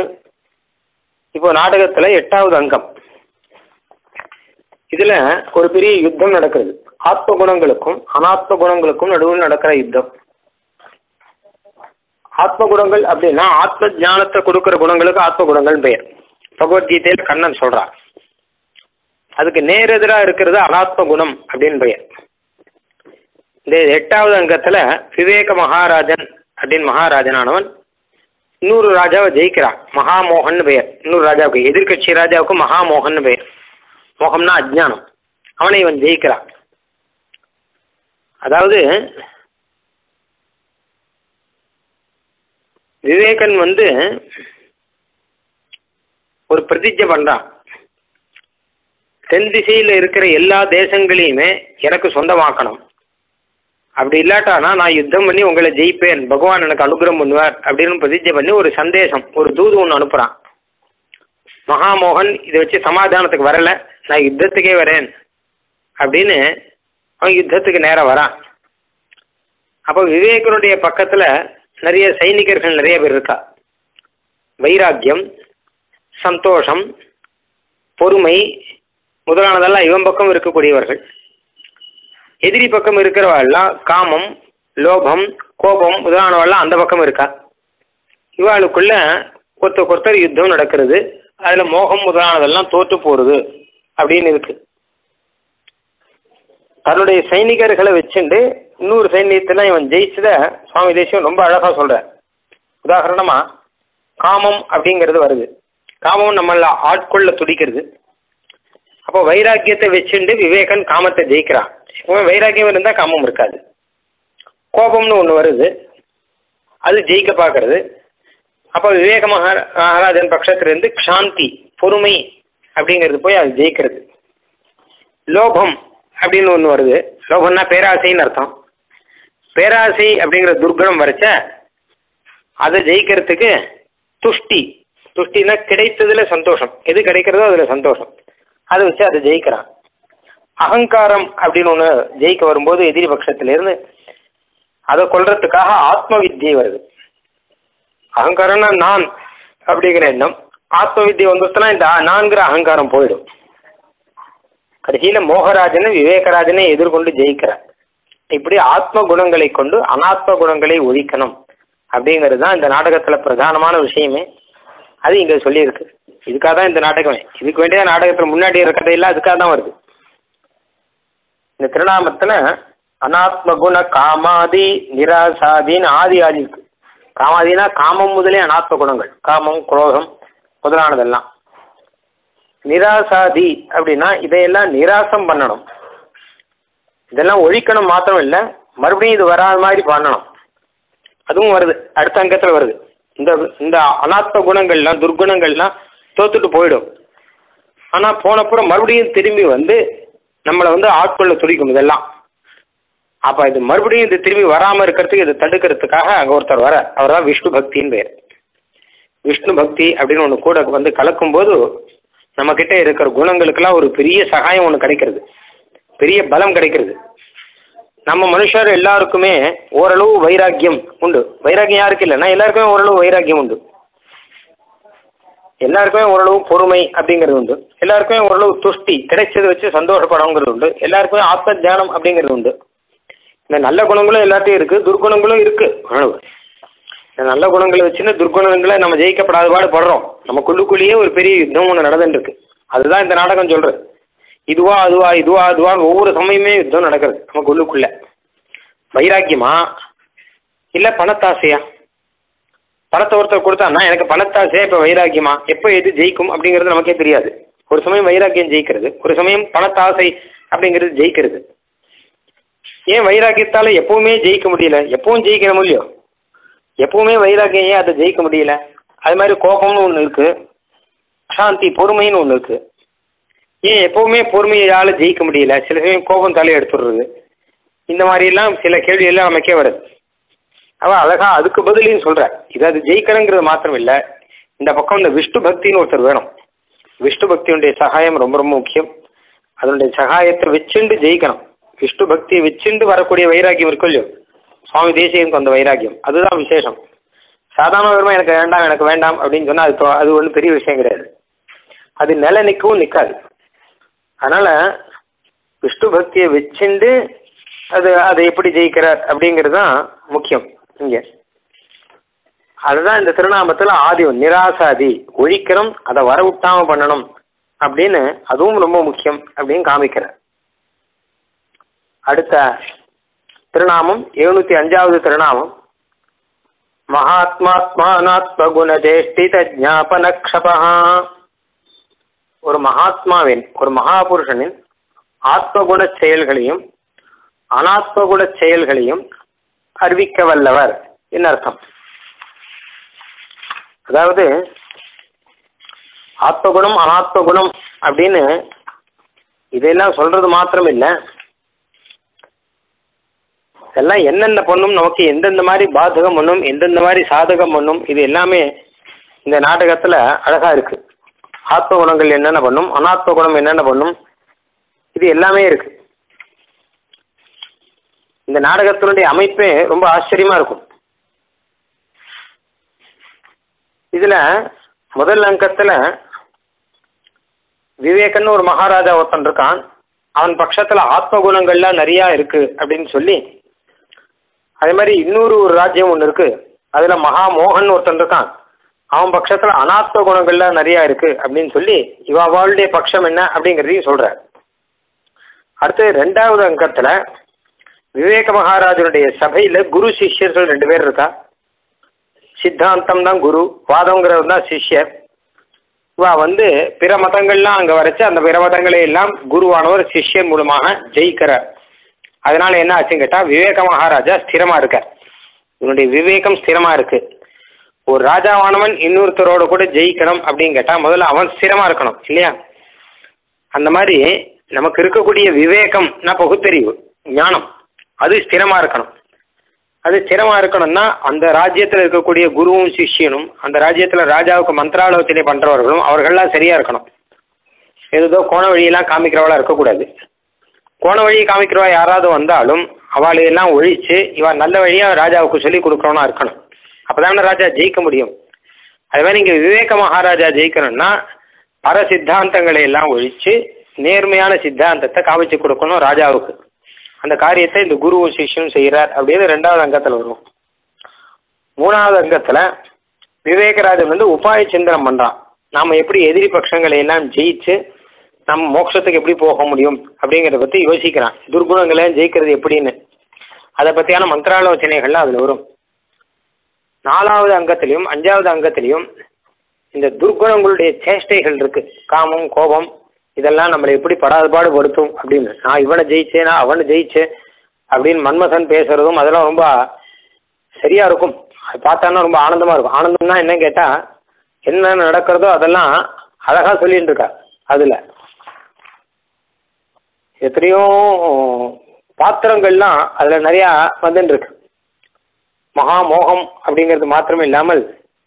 இப்போ நாடகத்துல எட்டாவது அங்கம் இதுல ஒரு பெரிய யுத்தம் நடக்கிறது ஆத்ம குணங்களுக்கும் அனாத்ம குணங்களுக்கும் நடுவில் நடக்கிற யுத்தம் ஆத்ம குணங்கள் அப்படின்னா ஆத்ம ஞானத்தை கொடுக்கிற குணங்களுக்கு ஆத்ம குணங்கள் பெயர் பகவத்கீதையில் கண்ணன் சொல்றான் அதுக்கு நேரெதிராக இருக்கிறது அனாத்ம குணம் அப்படின்னு பெயர் இந்த எட்டாவது அங்கத்துல விவேக மகாராஜன் அப்படின்னு மகாராஜனானவன் இன்னொரு ராஜாவை ஜெயிக்கிறான் மகாமோகன் பெயர் இன்னொரு ராஜாவுக்கு எதிர்கட்சி ராஜாவுக்கு மகாமோகன் பெயர் மோகம்னா அஜ்ஞானம் அவனை இவன் ஜெயிக்கிறான் அதாவது விவேகன் வந்து ஒரு பிரதிஜை பண்றான் தென் திசையில் இருக்கிற எல்லா தேசங்களையுமே எனக்கு சொந்தமாக்கணும் அப்படி இல்லாட்டானா நான் யுத்தம் பண்ணி உங்களை ஜெயிப்பேன் பகவான் எனக்கு அனுகிரகம் பண்ணுவார் அப்படின்னு பிரதிஜை பண்ணி ஒரு சந்தேசம் ஒரு தூது ஒன்று அனுப்புகிறான் மகாமோகன் இதை வச்சு சமாதானத்துக்கு வரல நான் யுத்தத்துக்கே வரேன் அப்படின்னு அவன் யுத்தத்துக்கு நேரம் வரான் அப்போ விவேகனுடைய பக்கத்தில் நிறைய சைனிகர்கள் நிறைய பேர் இருக்கா வைராக்கியம் சந்தோஷம் பொறுமை முதலானதெல்லாம் இவன் பக்கம் இருக்கக்கூடியவர்கள் எதிரி பக்கம் இருக்கிறவெல்லாம் காமம் லோபம் கோபம் முதலானவெல்லாம் அந்த பக்கம் இருக்கா இவாளுக்குள்ள ஒருத்தருக்கு ஒருத்தர் யுத்தம் நடக்கிறது அதில் மோகம் முதலானதெல்லாம் தோற்று போகிறது அப்படின்னு இருக்கு தன்னுடைய சைனிகர்களை வச்சுட்டு இன்னொரு சைன்யத்தில் இவன் ஜெயிச்சத சுவாமி தேசியம் ரொம்ப அழகாக சொல்ற உதாரணமா காமம் அப்படிங்கிறது வருது காமம் நம்மள ஆட்கொள்ள துடிக்கிறது அப்போ வைராக்கியத்தை வச்சுண்டு விவேகன் காமத்தை ஜெயிக்கிறான் இப்போ வைராக்கியம் இருந்தால் காமம் இருக்காது கோபம்னு ஒன்று வருது அது ஜெயிக்க பார்க்கறது அப்போ விவேக மகா மகாராஜன் பட்சத்திலிருந்து க்ஷாந்தி பொறுமை அப்படிங்கிறது போய் அது ஜெயிக்கிறது லோபம் அப்படின்னு ஒன்று வருது லோபம்னா பேராசைன்னு அர்த்தம் பேராசை அப்படிங்கிற துர்குணம் வரைச்ச அதை ஜெயிக்கிறதுக்கு துஷ்டி துஷ்டினா கிடைத்ததுல சந்தோஷம் எது கிடைக்கிறதோ அதில் சந்தோஷம் அதை வச்சு அதை ஜெயிக்கிறான் அகங்காரம் அப்படின்னு ஒன்று ஜெயிக்க வரும்போது எதிரி பட்சத்திலிருந்து அதை கொல்றதுக்காக ஆத்ம வித்தியை வருது அகங்காரம்னா நான் அப்படிங்கிற எண்ணம் ஆத்ம வித்தியை வந்துச்சுன்னா இந்த நான்கிற அகங்காரம் போயிடும் கடைசியில் மோகராஜனை விவேகராஜனை எதிர்கொண்டு ஜெயிக்கிறார் இப்படி ஆத்ம குணங்களை கொண்டு அனாத்ம குணங்களை ஒழிக்கணும் அப்படிங்கிறது தான் இந்த நாடகத்தில் பிரதானமான விஷயமே அது இங்கே சொல்லியிருக்கு இதுக்காக தான் இந்த நாடகமே இதுக்கு வேண்டிய நாடகத்தில் முன்னாடி இருக்கிற கதையெல்லாம் அதுக்காக தான் வருது இந்த திருநாமத்தில் அனாத்ம குண காமாதி நிராசாதின்னு ஆதி ஆதி இருக்கு காமாதினா காமம் முதலே அனாத்ம குணங்கள் காமம் குரோதம் முதலானதெல்லாம் நிராசாதி அப்படின்னா இதையெல்லாம் நிராசம் பண்ணணும் இதெல்லாம் ஒழிக்கணும் மாத்திரம் இல்லை மறுபடியும் இது வராத மாதிரி பண்ணணும் அதுவும் வருது அடுத்த அங்கத்தில் வருது இந்த இந்த அனாத்ம குணங்கள்லாம் துர்குணங்கள்லாம் தோத்துட்டு போயிடும் ஆனால் போனப்புறம் மறுபடியும் திரும்பி வந்து நம்மளை வந்து ஆட்கொள்ள துடிக்கும் இதெல்லாம் அப்போ இது மறுபடியும் இது திரும்பி வராமல் இருக்கிறதுக்கு இதை தடுக்கிறதுக்காக அங்கே ஒருத்தர் வர அவர் தான் விஷ்ணு பக்தின்னு பேர் விஷ்ணு பக்தி அப்படின்னு ஒன்று கூட வந்து கலக்கும்போது நம்மக்கிட்ட இருக்கிற குணங்களுக்கெல்லாம் ஒரு பெரிய சகாயம் ஒன்று கிடைக்கிறது பெரிய பலம் கிடைக்கிறது நம்ம மனுஷர் எல்லாருக்குமே ஓரளவு வைராக்கியம் உண்டு வைராக்கியம் யாருக்கு இல்லைன்னா எல்லாருக்குமே ஓரளவு வைராக்கியம் உண்டு எல்லாருக்குமே ஓரளவு பொறுமை அப்படிங்கிறது உண்டு எல்லாருக்குமே ஓரளவு துஷ்டி கிடைச்சதை வச்சு சந்தோஷப்படங்கிறது உண்டு எல்லாருக்குமே ஆத்ம தியானம் அப்படிங்கிறது உண்டு இந்த நல்ல குணங்களும் எல்லாத்தையும் இருக்குது துர்குணங்களும் இருக்குது ஓரளவு இந்த நல்ல குணங்களை வச்சுன்னு துர்குணங்களை நம்ம ஜெயிக்கப்படாத பாடு படுறோம் நமக்குள்ளுக்குள்ளேயே ஒரு பெரிய யுத்தம் ஒன்று நடந்துட்டு இருக்கு அதுதான் இந்த நாடகம் சொல்கிறது இதுவா அதுவா இதுவா அதுவா ஒவ்வொரு சமயமே யுத்தம் நடக்கிறது நமக்கு உள்ளுக்குள்ள வைராக்கியமா இல்லை பணத்தாசையா பணத்தை ஒருத்தர் கொடுத்தான்னா எனக்கு பணத்தாசையா இப்போ வைராக்கியமா எப்போ எது ஜெயிக்கும் அப்படிங்கிறது நமக்கே தெரியாது ஒரு சமயம் வைராக்கியம் ஜெயிக்கிறது ஒரு சமயம் பணத்தாசை அப்படிங்கிறது ஜெயிக்கிறது ஏன் வைராக்கியத்தால் எப்பவுமே ஜெயிக்க முடியல எப்பவும் ஜெயிக்கிற முடியும் எப்பவுமே வைராக்கியம் ஏன் அதை ஜெயிக்க முடியல அது மாதிரி கோபம்னு ஒன்று இருக்குது சாந்தி பொறுமைன்னு ஒன்று இருக்குது ஏன் எப்பவுமே பொறுமையால் ஜெயிக்க முடியல சில சமயம் கோபம் தலை எடுத்துடுறது இந்த மாதிரிலாம் சில கேள்வியெல்லாம் நமக்கே வருது அவள் அழகா அதுக்கு பதிலையும் சொல்கிற இது அது ஜெயிக்கிறங்கிறது மாத்திரம் இல்லை இந்த பக்கம் இந்த விஷ்ணு பக்தின்னு ஒருத்தர் வேணும் விஷ்ணு பக்தியுடைய சகாயம் ரொம்ப ரொம்ப முக்கியம் அதனுடைய சகாயத்தை வச்சுண்டு ஜெயிக்கணும் விஷ்ணு பக்தியை வச்சுண்டு வரக்கூடிய வைராக்கியம் இருக்கும் இல்லையோ சுவாமி தேசியனுக்கு அந்த வைராக்கியம் அதுதான் விசேஷம் சாதாரண வருமா எனக்கு வேண்டாம் எனக்கு வேண்டாம் அப்படின்னு சொன்னால் அது அது ஒன்றும் பெரிய விஷயம் கிடையாது அது நில நிற்கவும் நிற்காது அதனால் விஷ்ணு பக்தியை வச்சுண்டு அது அதை எப்படி ஜெயிக்கிறார் அப்படிங்கிறது தான் முக்கியம் இங்கே அதுதான் இந்த திருநாமத்தில் ஆதிவம் நிராசாதி ஒழிக்கணும் அதை வரவிட்டாம பண்ணணும் அப்படின்னு அதுவும் ரொம்ப முக்கியம் அப்படின்னு காமிக்கிறார் அடுத்த திருநாமம் எழுநூத்தி அஞ்சாவது திருநாமம் மகாத்மாத்மானாத்ம குணஜேஷ்டித ஜாபனக்ஷபா ஒரு மகாத்மாவின் ஒரு மகாபுருஷனின் ஆத்மகுண செயல்களையும் அனாத்மகுண செயல்களையும் அறிவிக்க வல்லவர் என்ன அர்த்தம் அதாவது ஆத்மகுணம் அனாத்மகுணம் அப்படின்னு இதெல்லாம் சொல்றது மாத்திரம் இல்லை இதெல்லாம் என்னென்ன பண்ணும் நமக்கு எந்தெந்த மாதிரி பாதகம் பண்ணும் எந்தெந்த மாதிரி சாதகம் பண்ணும் இது எல்லாமே இந்த நாடகத்துல அழகா இருக்கு ஆத்ம குணங்கள் என்னென்ன பண்ணும் அனாத்ம குணம் என்னென்ன பண்ணும் இது எல்லாமே இருக்கு இந்த நாடகத்தினுடைய அமைப்பே ரொம்ப ஆச்சரியமா இருக்கும் இதுல முதல் அங்கத்துல விவேகன்னு ஒரு மகாராஜா ஒருத்தன் இருக்கான் அவன் பட்சத்துல ஆத்ம குணங்கள்லாம் நிறைய இருக்கு அப்படின்னு சொல்லி அதே மாதிரி இன்னொரு ஒரு ராஜ்யம் ஒன்று இருக்கு அதுல மகா மோகன் ஒருத்தன் இருக்கான் அவன் பட்சத்துல அனாத்ம குணங்கள்லாம் நிறைய இருக்கு அப்படின்னு சொல்லி இவ அவளுடைய பட்சம் என்ன அப்படிங்கிறதையும் சொல்ற அடுத்து ரெண்டாவது அங்கத்துல விவேக மகாராஜனுடைய சபையில குரு சிஷ்யர்கள் ரெண்டு பேர் இருக்கா சித்தாந்தம் தான் குரு வாதங்கிறவர் தான் சிஷ்யர் இவா வந்து பிற மதங்கள்லாம் அங்க வரைச்சு அந்த பிற மதங்களை எல்லாம் குருவானவர் சிஷ்யர் மூலமாக ஜெயிக்கிறார் அதனால என்ன ஆச்சுன்னு கேட்டா விவேக மகாராஜா ஸ்திரமா இருக்கார் இவனுடைய விவேகம் ஸ்திரமா இருக்கு ஒரு ராஜாவானவன் இன்னொருத்தரோட கூட ஜெயிக்கணும் அப்படின்னு கேட்டா முதல்ல அவன் ஸ்திரமா இருக்கணும் இல்லையா அந்த மாதிரி நமக்கு இருக்கக்கூடிய விவேகம்னா பகுத்தறிவு ஞானம் அது ஸ்திரமா இருக்கணும் அது ஸ்திரமா இருக்கணும்னா அந்த ராஜ்யத்தில் இருக்கக்கூடிய குருவும் சிஷ்யனும் அந்த ராஜ்யத்துல ராஜாவுக்கு மந்திராலோசனை பண்றவர்களும் அவர்கள்லாம் சரியா இருக்கணும் ஏதோ கோண வழியெல்லாம் காமிக்கிறவளா இருக்கக்கூடாது கோண வழியை காமிக்கிறவா யாராவது வந்தாலும் அவளையெல்லாம் ஒழிச்சு இவ நல்ல வழியா ராஜாவுக்கு சொல்லி கொடுக்கறவனா இருக்கணும் அப்பதானே ராஜா ஜெயிக்க முடியும் அது மாதிரி இங்க விவேக மகாராஜா ஜெயிக்கணும்னா பர சித்தாந்தங்களை எல்லாம் ஒழிச்சு நேர்மையான சித்தாந்தத்தை காமிச்சு கொடுக்கணும் ராஜாவுக்கு அந்த காரியத்தை இந்த குருவும் சிஷ்யனும் செய்கிறார் அப்படின்னு ரெண்டாவது அங்கத்தில் வரும் மூணாவது அங்கத்தில் விவேகராஜன் வந்து உபாய சிந்தனம் பண்ணுறான் நாம் எப்படி எதிரி பட்சங்களை எல்லாம் ஜெயிச்சு நம்ம மோட்சத்துக்கு எப்படி போக முடியும் அப்படிங்கிறத பற்றி யோசிக்கிறான் துர்குணங்களை ஜெயிக்கிறது எப்படின்னு அதை பற்றியான மந்திராலோசனைகள்லாம் அதில் வரும் நாலாவது அங்கத்திலையும் அஞ்சாவது அங்கத்திலையும் இந்த துர்குணங்களுடைய சேஷ்டைகள் இருக்கு காமம் கோபம் இதெல்லாம் நம்மளை எப்படி படாத பாடுபடுத்தும் அப்படின்னு நான் இவனை ஜெயிச்சேனா அவனை ஜெயிச்சேன் அப்படின்னு மன்மதன் பேசுறதும் அதெல்லாம் ரொம்ப சரியா இருக்கும் அது பார்த்தான்னா ரொம்ப ஆனந்தமா இருக்கும் ஆனந்தம்னா என்ன கேட்டா என்ன நடக்கிறதோ அதெல்லாம் அழகா சொல்லிட்டு இருக்கா அதுல எத்தனையோ பாத்திரங்கள்லாம் அதுல நிறைய வந்துட்டு இருக்கு மகா மோகம் அப்படிங்கிறது மாத்திரம் இல்லாமல்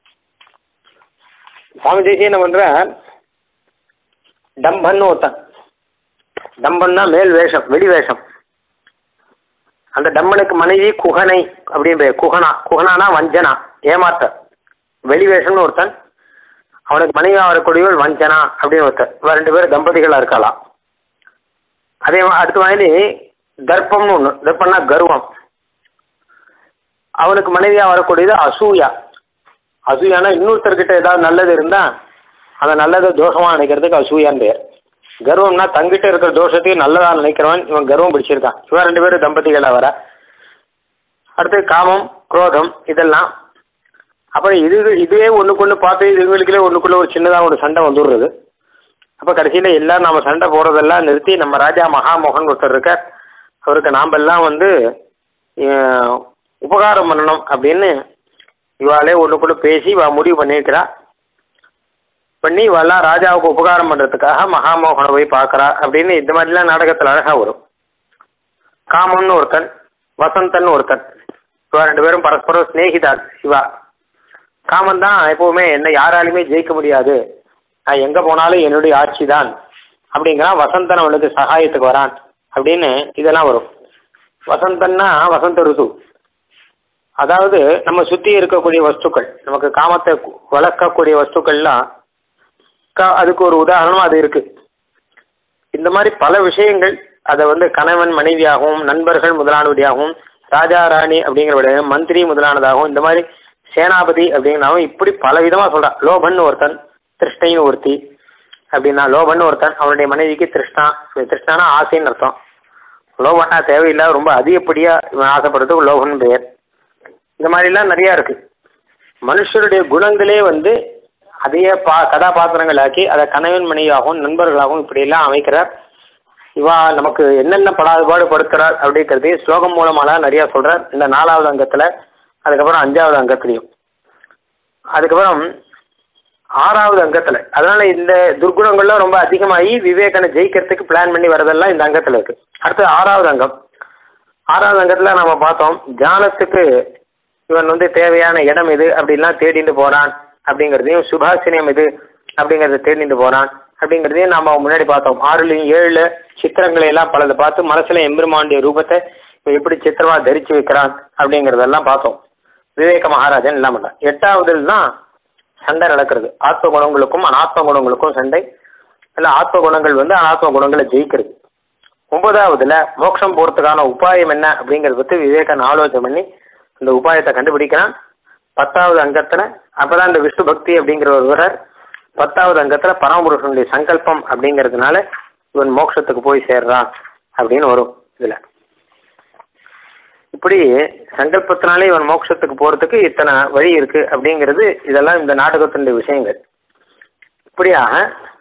சுவாமி தேசிய என்ன பண்ற டம்பன்னு ஒருத்தன் டம்பன்னா மேல் வேஷம் வெளி வேஷம் அந்த டம்பனுக்கு மனைவி குகனை அப்படின்னு பேர் குகனா குகனானா வஞ்சனா ஏமாத்த வெளி வேஷம்னு ஒருத்தன் அவனுக்கு மனைவியாக வரக்கூடியவள் வஞ்சனா அப்படின்னு ஒருத்தர் இவன் ரெண்டு பேரும் தம்பதிகளாக இருக்கலாம் அதே மா- அடுத்த மாதிரி தர்ப்பம்னு ஒன்று தர்ப்பம்னா கர்வம் அவனுக்கு மனைவியாக வரக்கூடியது அசூயா அசூயானா இன்னொருத்தர்கிட்ட ஏதாவது நல்லது இருந்தால் அந்த நல்லதை தோஷமாக நினைக்கிறதுக்கு அசூயான்னு பேர் கர்வம்னா தங்கிட்ட இருக்கிற தோஷத்தையும் நல்லதா நினைக்கிறவன் இவன் கர்வம் பிடிச்சிருக்கான் இவன் ரெண்டு பேரும் தம்பதிகளாக வர அடுத்து காமம் குரோதம் இதெல்லாம் அப்புறம் இது இதுவே ஒன்றுக்கு ஒன்று பார்த்து இதுங்களுக்குள்ளே ஒன்றுக்குள்ளே ஒரு சின்னதாக ஒரு சண்டை வந்துடுறது அப்போ கடைசியில் எல்லாம் நம்ம சண்டை போடுறதெல்லாம் நிறுத்தி நம்ம ராஜா மகாமோகன் ஒருத்தர் இருக்கார் அவருக்கு நாமெல்லாம் வந்து அஹ், உபகாரம் பண்ணணும் அப்படின்னு இவாளே ஒன்றுக்குள்ள பேசி இவ முடிவு பண்ணியிருக்கிறா பண்ணி இவெல்லாம் ராஜாவுக்கு உபகாரம் பண்ணுறதுக்காக மகாமோகனை போய் பார்க்கறா அப்படின்னு இந்த மாதிரிலாம் நாடகத்தில் அழகாக வரும் காமம்னு ஒருத்தன் வசந்தன் ஒருத்தன் இவா ரெண்டு பேரும் பரஸ்பரம் சிநேகிதாள் இவா காமன் தான் எப்பவுமே என்ன யாராலையுமே ஜெயிக்க முடியாது நான் எங்கே போனாலும் என்னுடைய ஆட்சி தான் அப்படிங்கிறான் வசந்தன் அவனுக்கு சகாயத்துக்கு வரான் அப்படின்னு இதெல்லாம் வரும் வசந்தன்னா வசந்த ருது அதாவது நம்ம சுற்றி இருக்கக்கூடிய வஸ்துக்கள் நமக்கு காமத்தை கு- வளர்க்கக்கூடிய வஸ்துக்கள்லாம் க- அதுக்கு ஒரு உதாரணம் அது இருக்கு இந்த மாதிரி பல விஷயங்கள் அதை வந்து கணவன் மனைவியாகவும் நண்பர்கள் முதலானவடியாகவும் ராஜா ராணி அப்படிங்கிற மந்திரி முதலானதாகவும் இந்த மாதிரி சேனாபதி அப்படின்னாவும் இப்படி பல விதமா சொல்றான் லோபன் ஒருத்தன் திருஷ்ணைன்னு ஒருத்தி அப்படின்னா லோபன் ஒருத்தன் அவனுடைய மனைவிக்கு திருஷ்ணா திருஷ்ணானா ஆசைன்னு அர்த்தம் லோபன்னா தேவையில்லை ரொம்ப அதிகப்படியா இவன் ஆசைப்படுறதுக்கு லோபன் பெயர் இந்த மாதிரிலாம் நிறைய இருக்கு மனுஷருடைய குணங்களே வந்து அதையே பா கதாபாத்திரங்களாக்கி அதை கணவன் மனைவியாகவும் நண்பர்களாகவும் இப்படியெல்லாம் அமைக்கிறார் இவா நமக்கு என்னென்ன படாதுபாடு படுத்துறார் அப்படிங்கிறதையும் ஸ்லோகம் மூலமாலாம் நிறைய சொல்றார் இந்த நாலாவது அங்கத்துல அதுக்கப்புறம் அஞ்சாவது அங்கத்துலையும் அதுக்கப்புறம் ஆறாவது அங்கத்துல அதனால இந்த துர்குணங்கள்லாம் ரொம்ப அதிகமாகி விவேகனை ஜெயிக்கிறதுக்கு பிளான் பண்ணி வரதெல்லாம் இந்த அங்கத்துல இருக்கு அடுத்து ஆறாவது அங்கம் ஆறாவது அங்கத்துல நம்ம பார்த்தோம் தியானத்துக்கு இவன் வந்து தேவையான இடம் எது அப்படின்லாம் தேடிட்டு போறான் அப்படிங்கிறதையும் சுபாசினியம் எது அப்படிங்கிறத தேடிட்டு போறான் அப்படிங்கிறதையும் நாம முன்னாடி பார்த்தோம் ஆறுலையும் ஏழுல சித்திரங்களை எல்லாம் பலதை பார்த்து மனசுல எம்பெருமானுடைய ரூபத்தை இவன் எப்படி சித்திரமா தரிச்சு வைக்கிறான் அப்படிங்கிறதெல்லாம் பார்த்தோம் விவேக மகாராஜன் எல்லாம் பண்ணான் எட்டாவதுல தான் சண்டை நடக்கிறது ஆத்ம குணங்களுக்கும் அனாத்ம குணங்களுக்கும் சண்டை இல்ல ஆத்ம குணங்கள் வந்து அனாத்ம குணங்களை ஜெயிக்கிறது ஒன்பதாவதுல மோட்சம் போறதுக்கான உபாயம் என்ன அப்படிங்கறத பத்தி விவேகன் ஆலோசனை பண்ணி அந்த உபாயத்தை கண்டுபிடிக்கிறான் பத்தாவது அங்கத்துல அப்பதான் இந்த விஷ்ணு பக்தி அப்படிங்கிற ஒரு வரார் பத்தாவது அங்கத்துல பரமபுருஷனுடைய சங்கல்பம் அப்படிங்கிறதுனால இவன் மோட்சத்துக்கு போய் சேர்றான் அப்படின்னு வரும் இதுல இப்படி சங்கல்பத்தினாலே இவன் மோட்சத்துக்கு போறதுக்கு இத்தனை வழி இருக்கு அப்படிங்கிறது இதெல்லாம் இந்த நாடகத்தினுடைய விஷயங்கள் இப்படியாக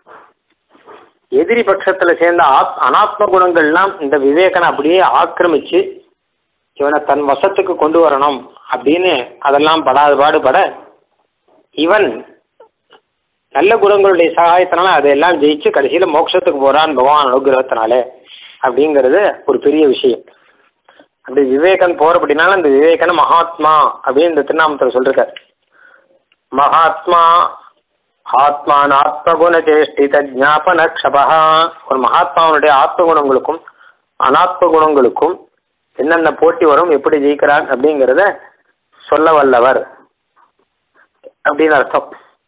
எதிரி பட்சத்துல சேர்ந்த ஆத் அனாத்ம குணங்கள்லாம் இந்த விவேகனை அப்படியே ஆக்கிரமிச்சு இவனை தன் வசத்துக்கு கொண்டு வரணும் அப்படின்னு அதெல்லாம் படாத பாடுபட இவன் நல்ல குணங்களுடைய சகாயத்தினால அதையெல்லாம் ஜெயிச்சு கடைசியில மோட்சத்துக்கு போறான் பகவான் அனுகிரகத்தினால அப்படிங்கிறது ஒரு பெரிய விஷயம் அப்படி விவேகன் போறபடினால அந்த விவேகன மகாத்மா அப்படின்னு இந்த திருநாமத்தில் சொல்றார் மகாத்மா ஆத்மான் ஆத்மகுண சேஷ்டித ஜாபன க்ஷபா ஒரு மகாத்மாவனுடைய ஆத்ம குணங்களுக்கும் அனாத்ம குணங்களுக்கும் என்னென்ன போட்டி வரும் எப்படி ஜெயிக்கிறான் அப்படிங்கிறத சொல்ல வல்லவர் அப்படின்னு அர்த்தம்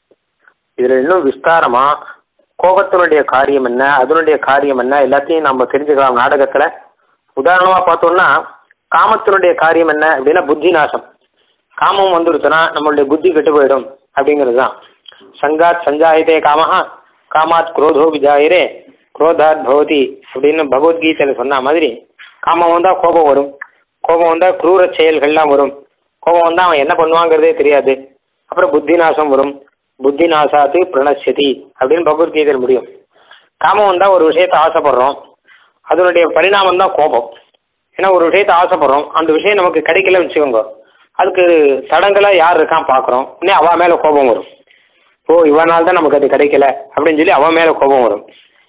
இதுல இன்னும் விஸ்தாரமா கோபத்தினுடைய காரியம் என்ன அதனுடைய காரியம் என்ன எல்லாத்தையும் நம்ம தெரிஞ்சுக்கலாம் நாடகத்துல உதாரணமா பார்த்தோம்னா காமத்தினுடைய காரியம் என்ன அப்படின்னா புத்தி நாசம் காமம் வந்துருச்சுன்னா நம்மளுடைய புத்தி கெட்டு போயிடும் அப்படிங்கிறது தான் சங்காத் சஞ்சாயிதே காமஹா காமாத் குரோதோ விஜாயிரே குரோதாத் பவதி அப்படின்னு பகவத்கீதையில சொன்ன மாதிரி காமம் வந்தா கோபம் வரும் கோபம் வந்தா குரூர செயல்கள்லாம் வரும் கோபம் வந்தா அவன் என்ன பண்ணுவாங்கிறதே தெரியாது அப்புறம் புத்தி நாசம் வரும் புத்தி நாசாத்து பிரணசதி அப்படின்னு பகவத்கீதையில் முடியும் காமம் வந்தா ஒரு விஷயத்தை ஆசைப்படுறோம் அதனுடைய பரிணாமம் தான் கோபம் ஏன்னா ஒரு விஷயத்தை ஆசைப்படுறோம் அந்த விஷயம் நமக்கு கிடைக்கலன்னு வச்சுக்கோங்க அதுக்கு தடங்களாக யார் இருக்கான் பார்க்குறோம் இன்னும் அவன் மேலே கோபம் வரும் ஓ இவனால் தான் நமக்கு அது கிடைக்கல அப்படின்னு சொல்லி அவன் மேலே கோபம் வரும்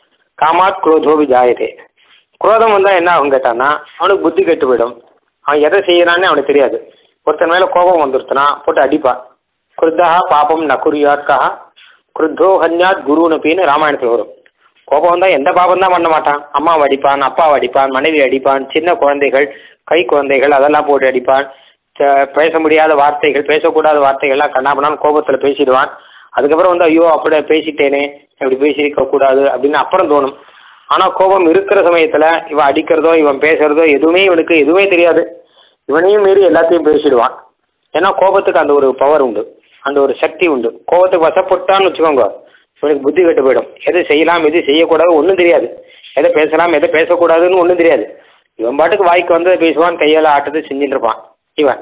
காமாத் குரோதோபி ஜாயதே குரோதம் வந்தால் என்ன ஆகும் கேட்டான்னா அவனுக்கு புத்தி கெட்டு போயிடும் அவன் எதை செய்யறான்னு அவனுக்கு தெரியாது ஒருத்தன் மேலே கோபம் வந்துருச்சுன்னா போட்டு அடிப்பான் குருத்தா பாபம் ந குறியாத்கா குருத்தோ ஹன்யாத் குருனப்பின்னு ராமாயணத்தில் வரும் கோபம் வந்தால் எந்த பாபம் தான் பண்ண மாட்டான் அம்மாவை அடிப்பான் அப்பாவை அடிப்பான் மனைவி அடிப்பான் சின்ன குழந்தைகள் கை குழந்தைகள் அதெல்லாம் போட்டு அடிப்பான் ச- பேச முடியாத வார்த்தைகள் பேசக்கூடாத வார்த்தைகள்லாம் கண்ணாபண்ணான்னு கோபத்தில் பேசிடுவான் அதுக்கப்புறம் வந்து ஐயோ அப்படியே பேசிட்டேனே இப்படி பேசியிருக்க கூடாது அப்படின்னு அப்புறம் தோணும் ஆனால் கோபம் இருக்கிற சமயத்தில் இவன் அடிக்கிறதோ இவன் பேசுறதோ எதுவுமே இவனுக்கு எதுவுமே தெரியாது இவனையும் மீறி எல்லாத்தையும் பேசிடுவான் ஏன்னா கோபத்துக்கு அந்த ஒரு பவர் உண்டு அந்த ஒரு சக்தி உண்டு கோபத்துக்கு வசப்பட்டான்னு வச்சுக்கோங்க இவனுக்கு புத்தி கெட்டு போயிடும் எதை செய்யலாம் எது செய்யக்கூடாது ஒன்றும் தெரியாது எதை பேசலாம் எதை பேசக்கூடாதுன்னு ஒன்றும் தெரியாது இவன் பாட்டுக்கு வாய்க்கு வந்து பேசுவான் கையால் ஆட்டத்தை செஞ்சுட்டு இருப்பான் இவன்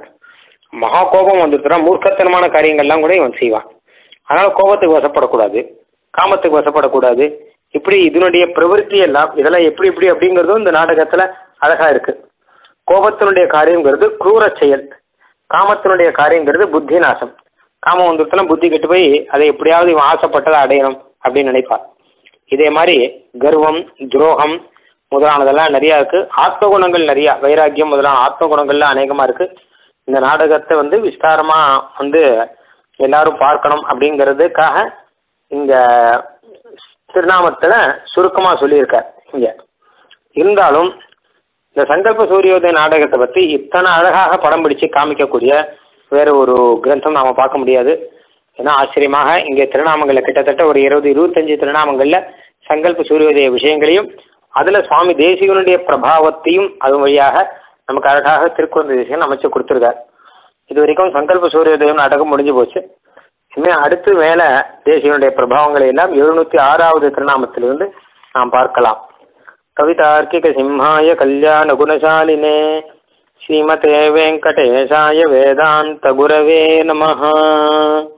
மகா கோபம் வந்துட்டுனா மூர்க்கத்தனமான காரியங்கள்லாம் கூட இவன் செய்வான் அதனால கோபத்துக்கு வசப்படக்கூடாது காமத்துக்கு வசப்படக்கூடாது இப்படி இதனுடைய பிரவருத்தி எல்லாம் இதெல்லாம் எப்படி இப்படி அப்படிங்கிறதும் இந்த நாடகத்துல அழகா இருக்கு கோபத்தினுடைய காரியங்கிறது குரூர செயல் காமத்தினுடைய காரியங்கிறது புத்தி நாசம் காமம் வந்துட்டுனா புத்தி கெட்டு போய் அதை எப்படியாவது இவன் ஆசைப்பட்டதை அடையணும் அப்படின்னு நினைப்பான் இதே மாதிரி கர்வம் துரோகம் முதலானதெல்லாம் நிறையா இருக்கு ஆத்ம குணங்கள் நிறையா வைராக்கியம் முதலான ஆத்ம குணங்கள்லாம் அநேகமா இருக்கு இந்த நாடகத்தை வந்து விஸ்தாரமா வந்து எல்லாரும் பார்க்கணும் அப்படிங்கிறதுக்காக இங்க திருநாமத்துல சுருக்கமா சொல்லியிருக்கார் இங்க இருந்தாலும் இந்த சங்கல்ப சூரியோதய நாடகத்தை பத்தி இத்தனை அழகாக படம் பிடிச்சு காமிக்கக்கூடிய வேற ஒரு கிரந்தம் நாம பார்க்க முடியாது ஏன்னா ஆச்சரியமாக இங்கே திருநாமங்கள்ல கிட்டத்தட்ட ஒரு இருபது இருபத்தஞ்சு திருநாமங்கள்ல சங்கல்ப சூரியோதய விஷயங்களையும் அதுல சுவாமி தேசிகனுடைய பிரபாவத்தையும் அது வழியாக நமக்கு அழகாக திருக்குறந்த தேசிகன் அமைச்சு கொடுத்துருக்கார் இது வரைக்கும் சங்கல்ப சூரியோதயம் நாடகம் முடிஞ்சு போச்சு இனிமேல் அடுத்து மேலே தேசியனுடைய பிரபாவங்களை எல்லாம் எழுநூற்றி ஆறாவது திருநாமத்திலிருந்து நாம் பார்க்கலாம் கவிதார்க்கிக சிம்ஹாய கல்யாண குணசாலினே ஸ்ரீமதே வெங்கடேஷாய வேதாந்த குரவே நமஹ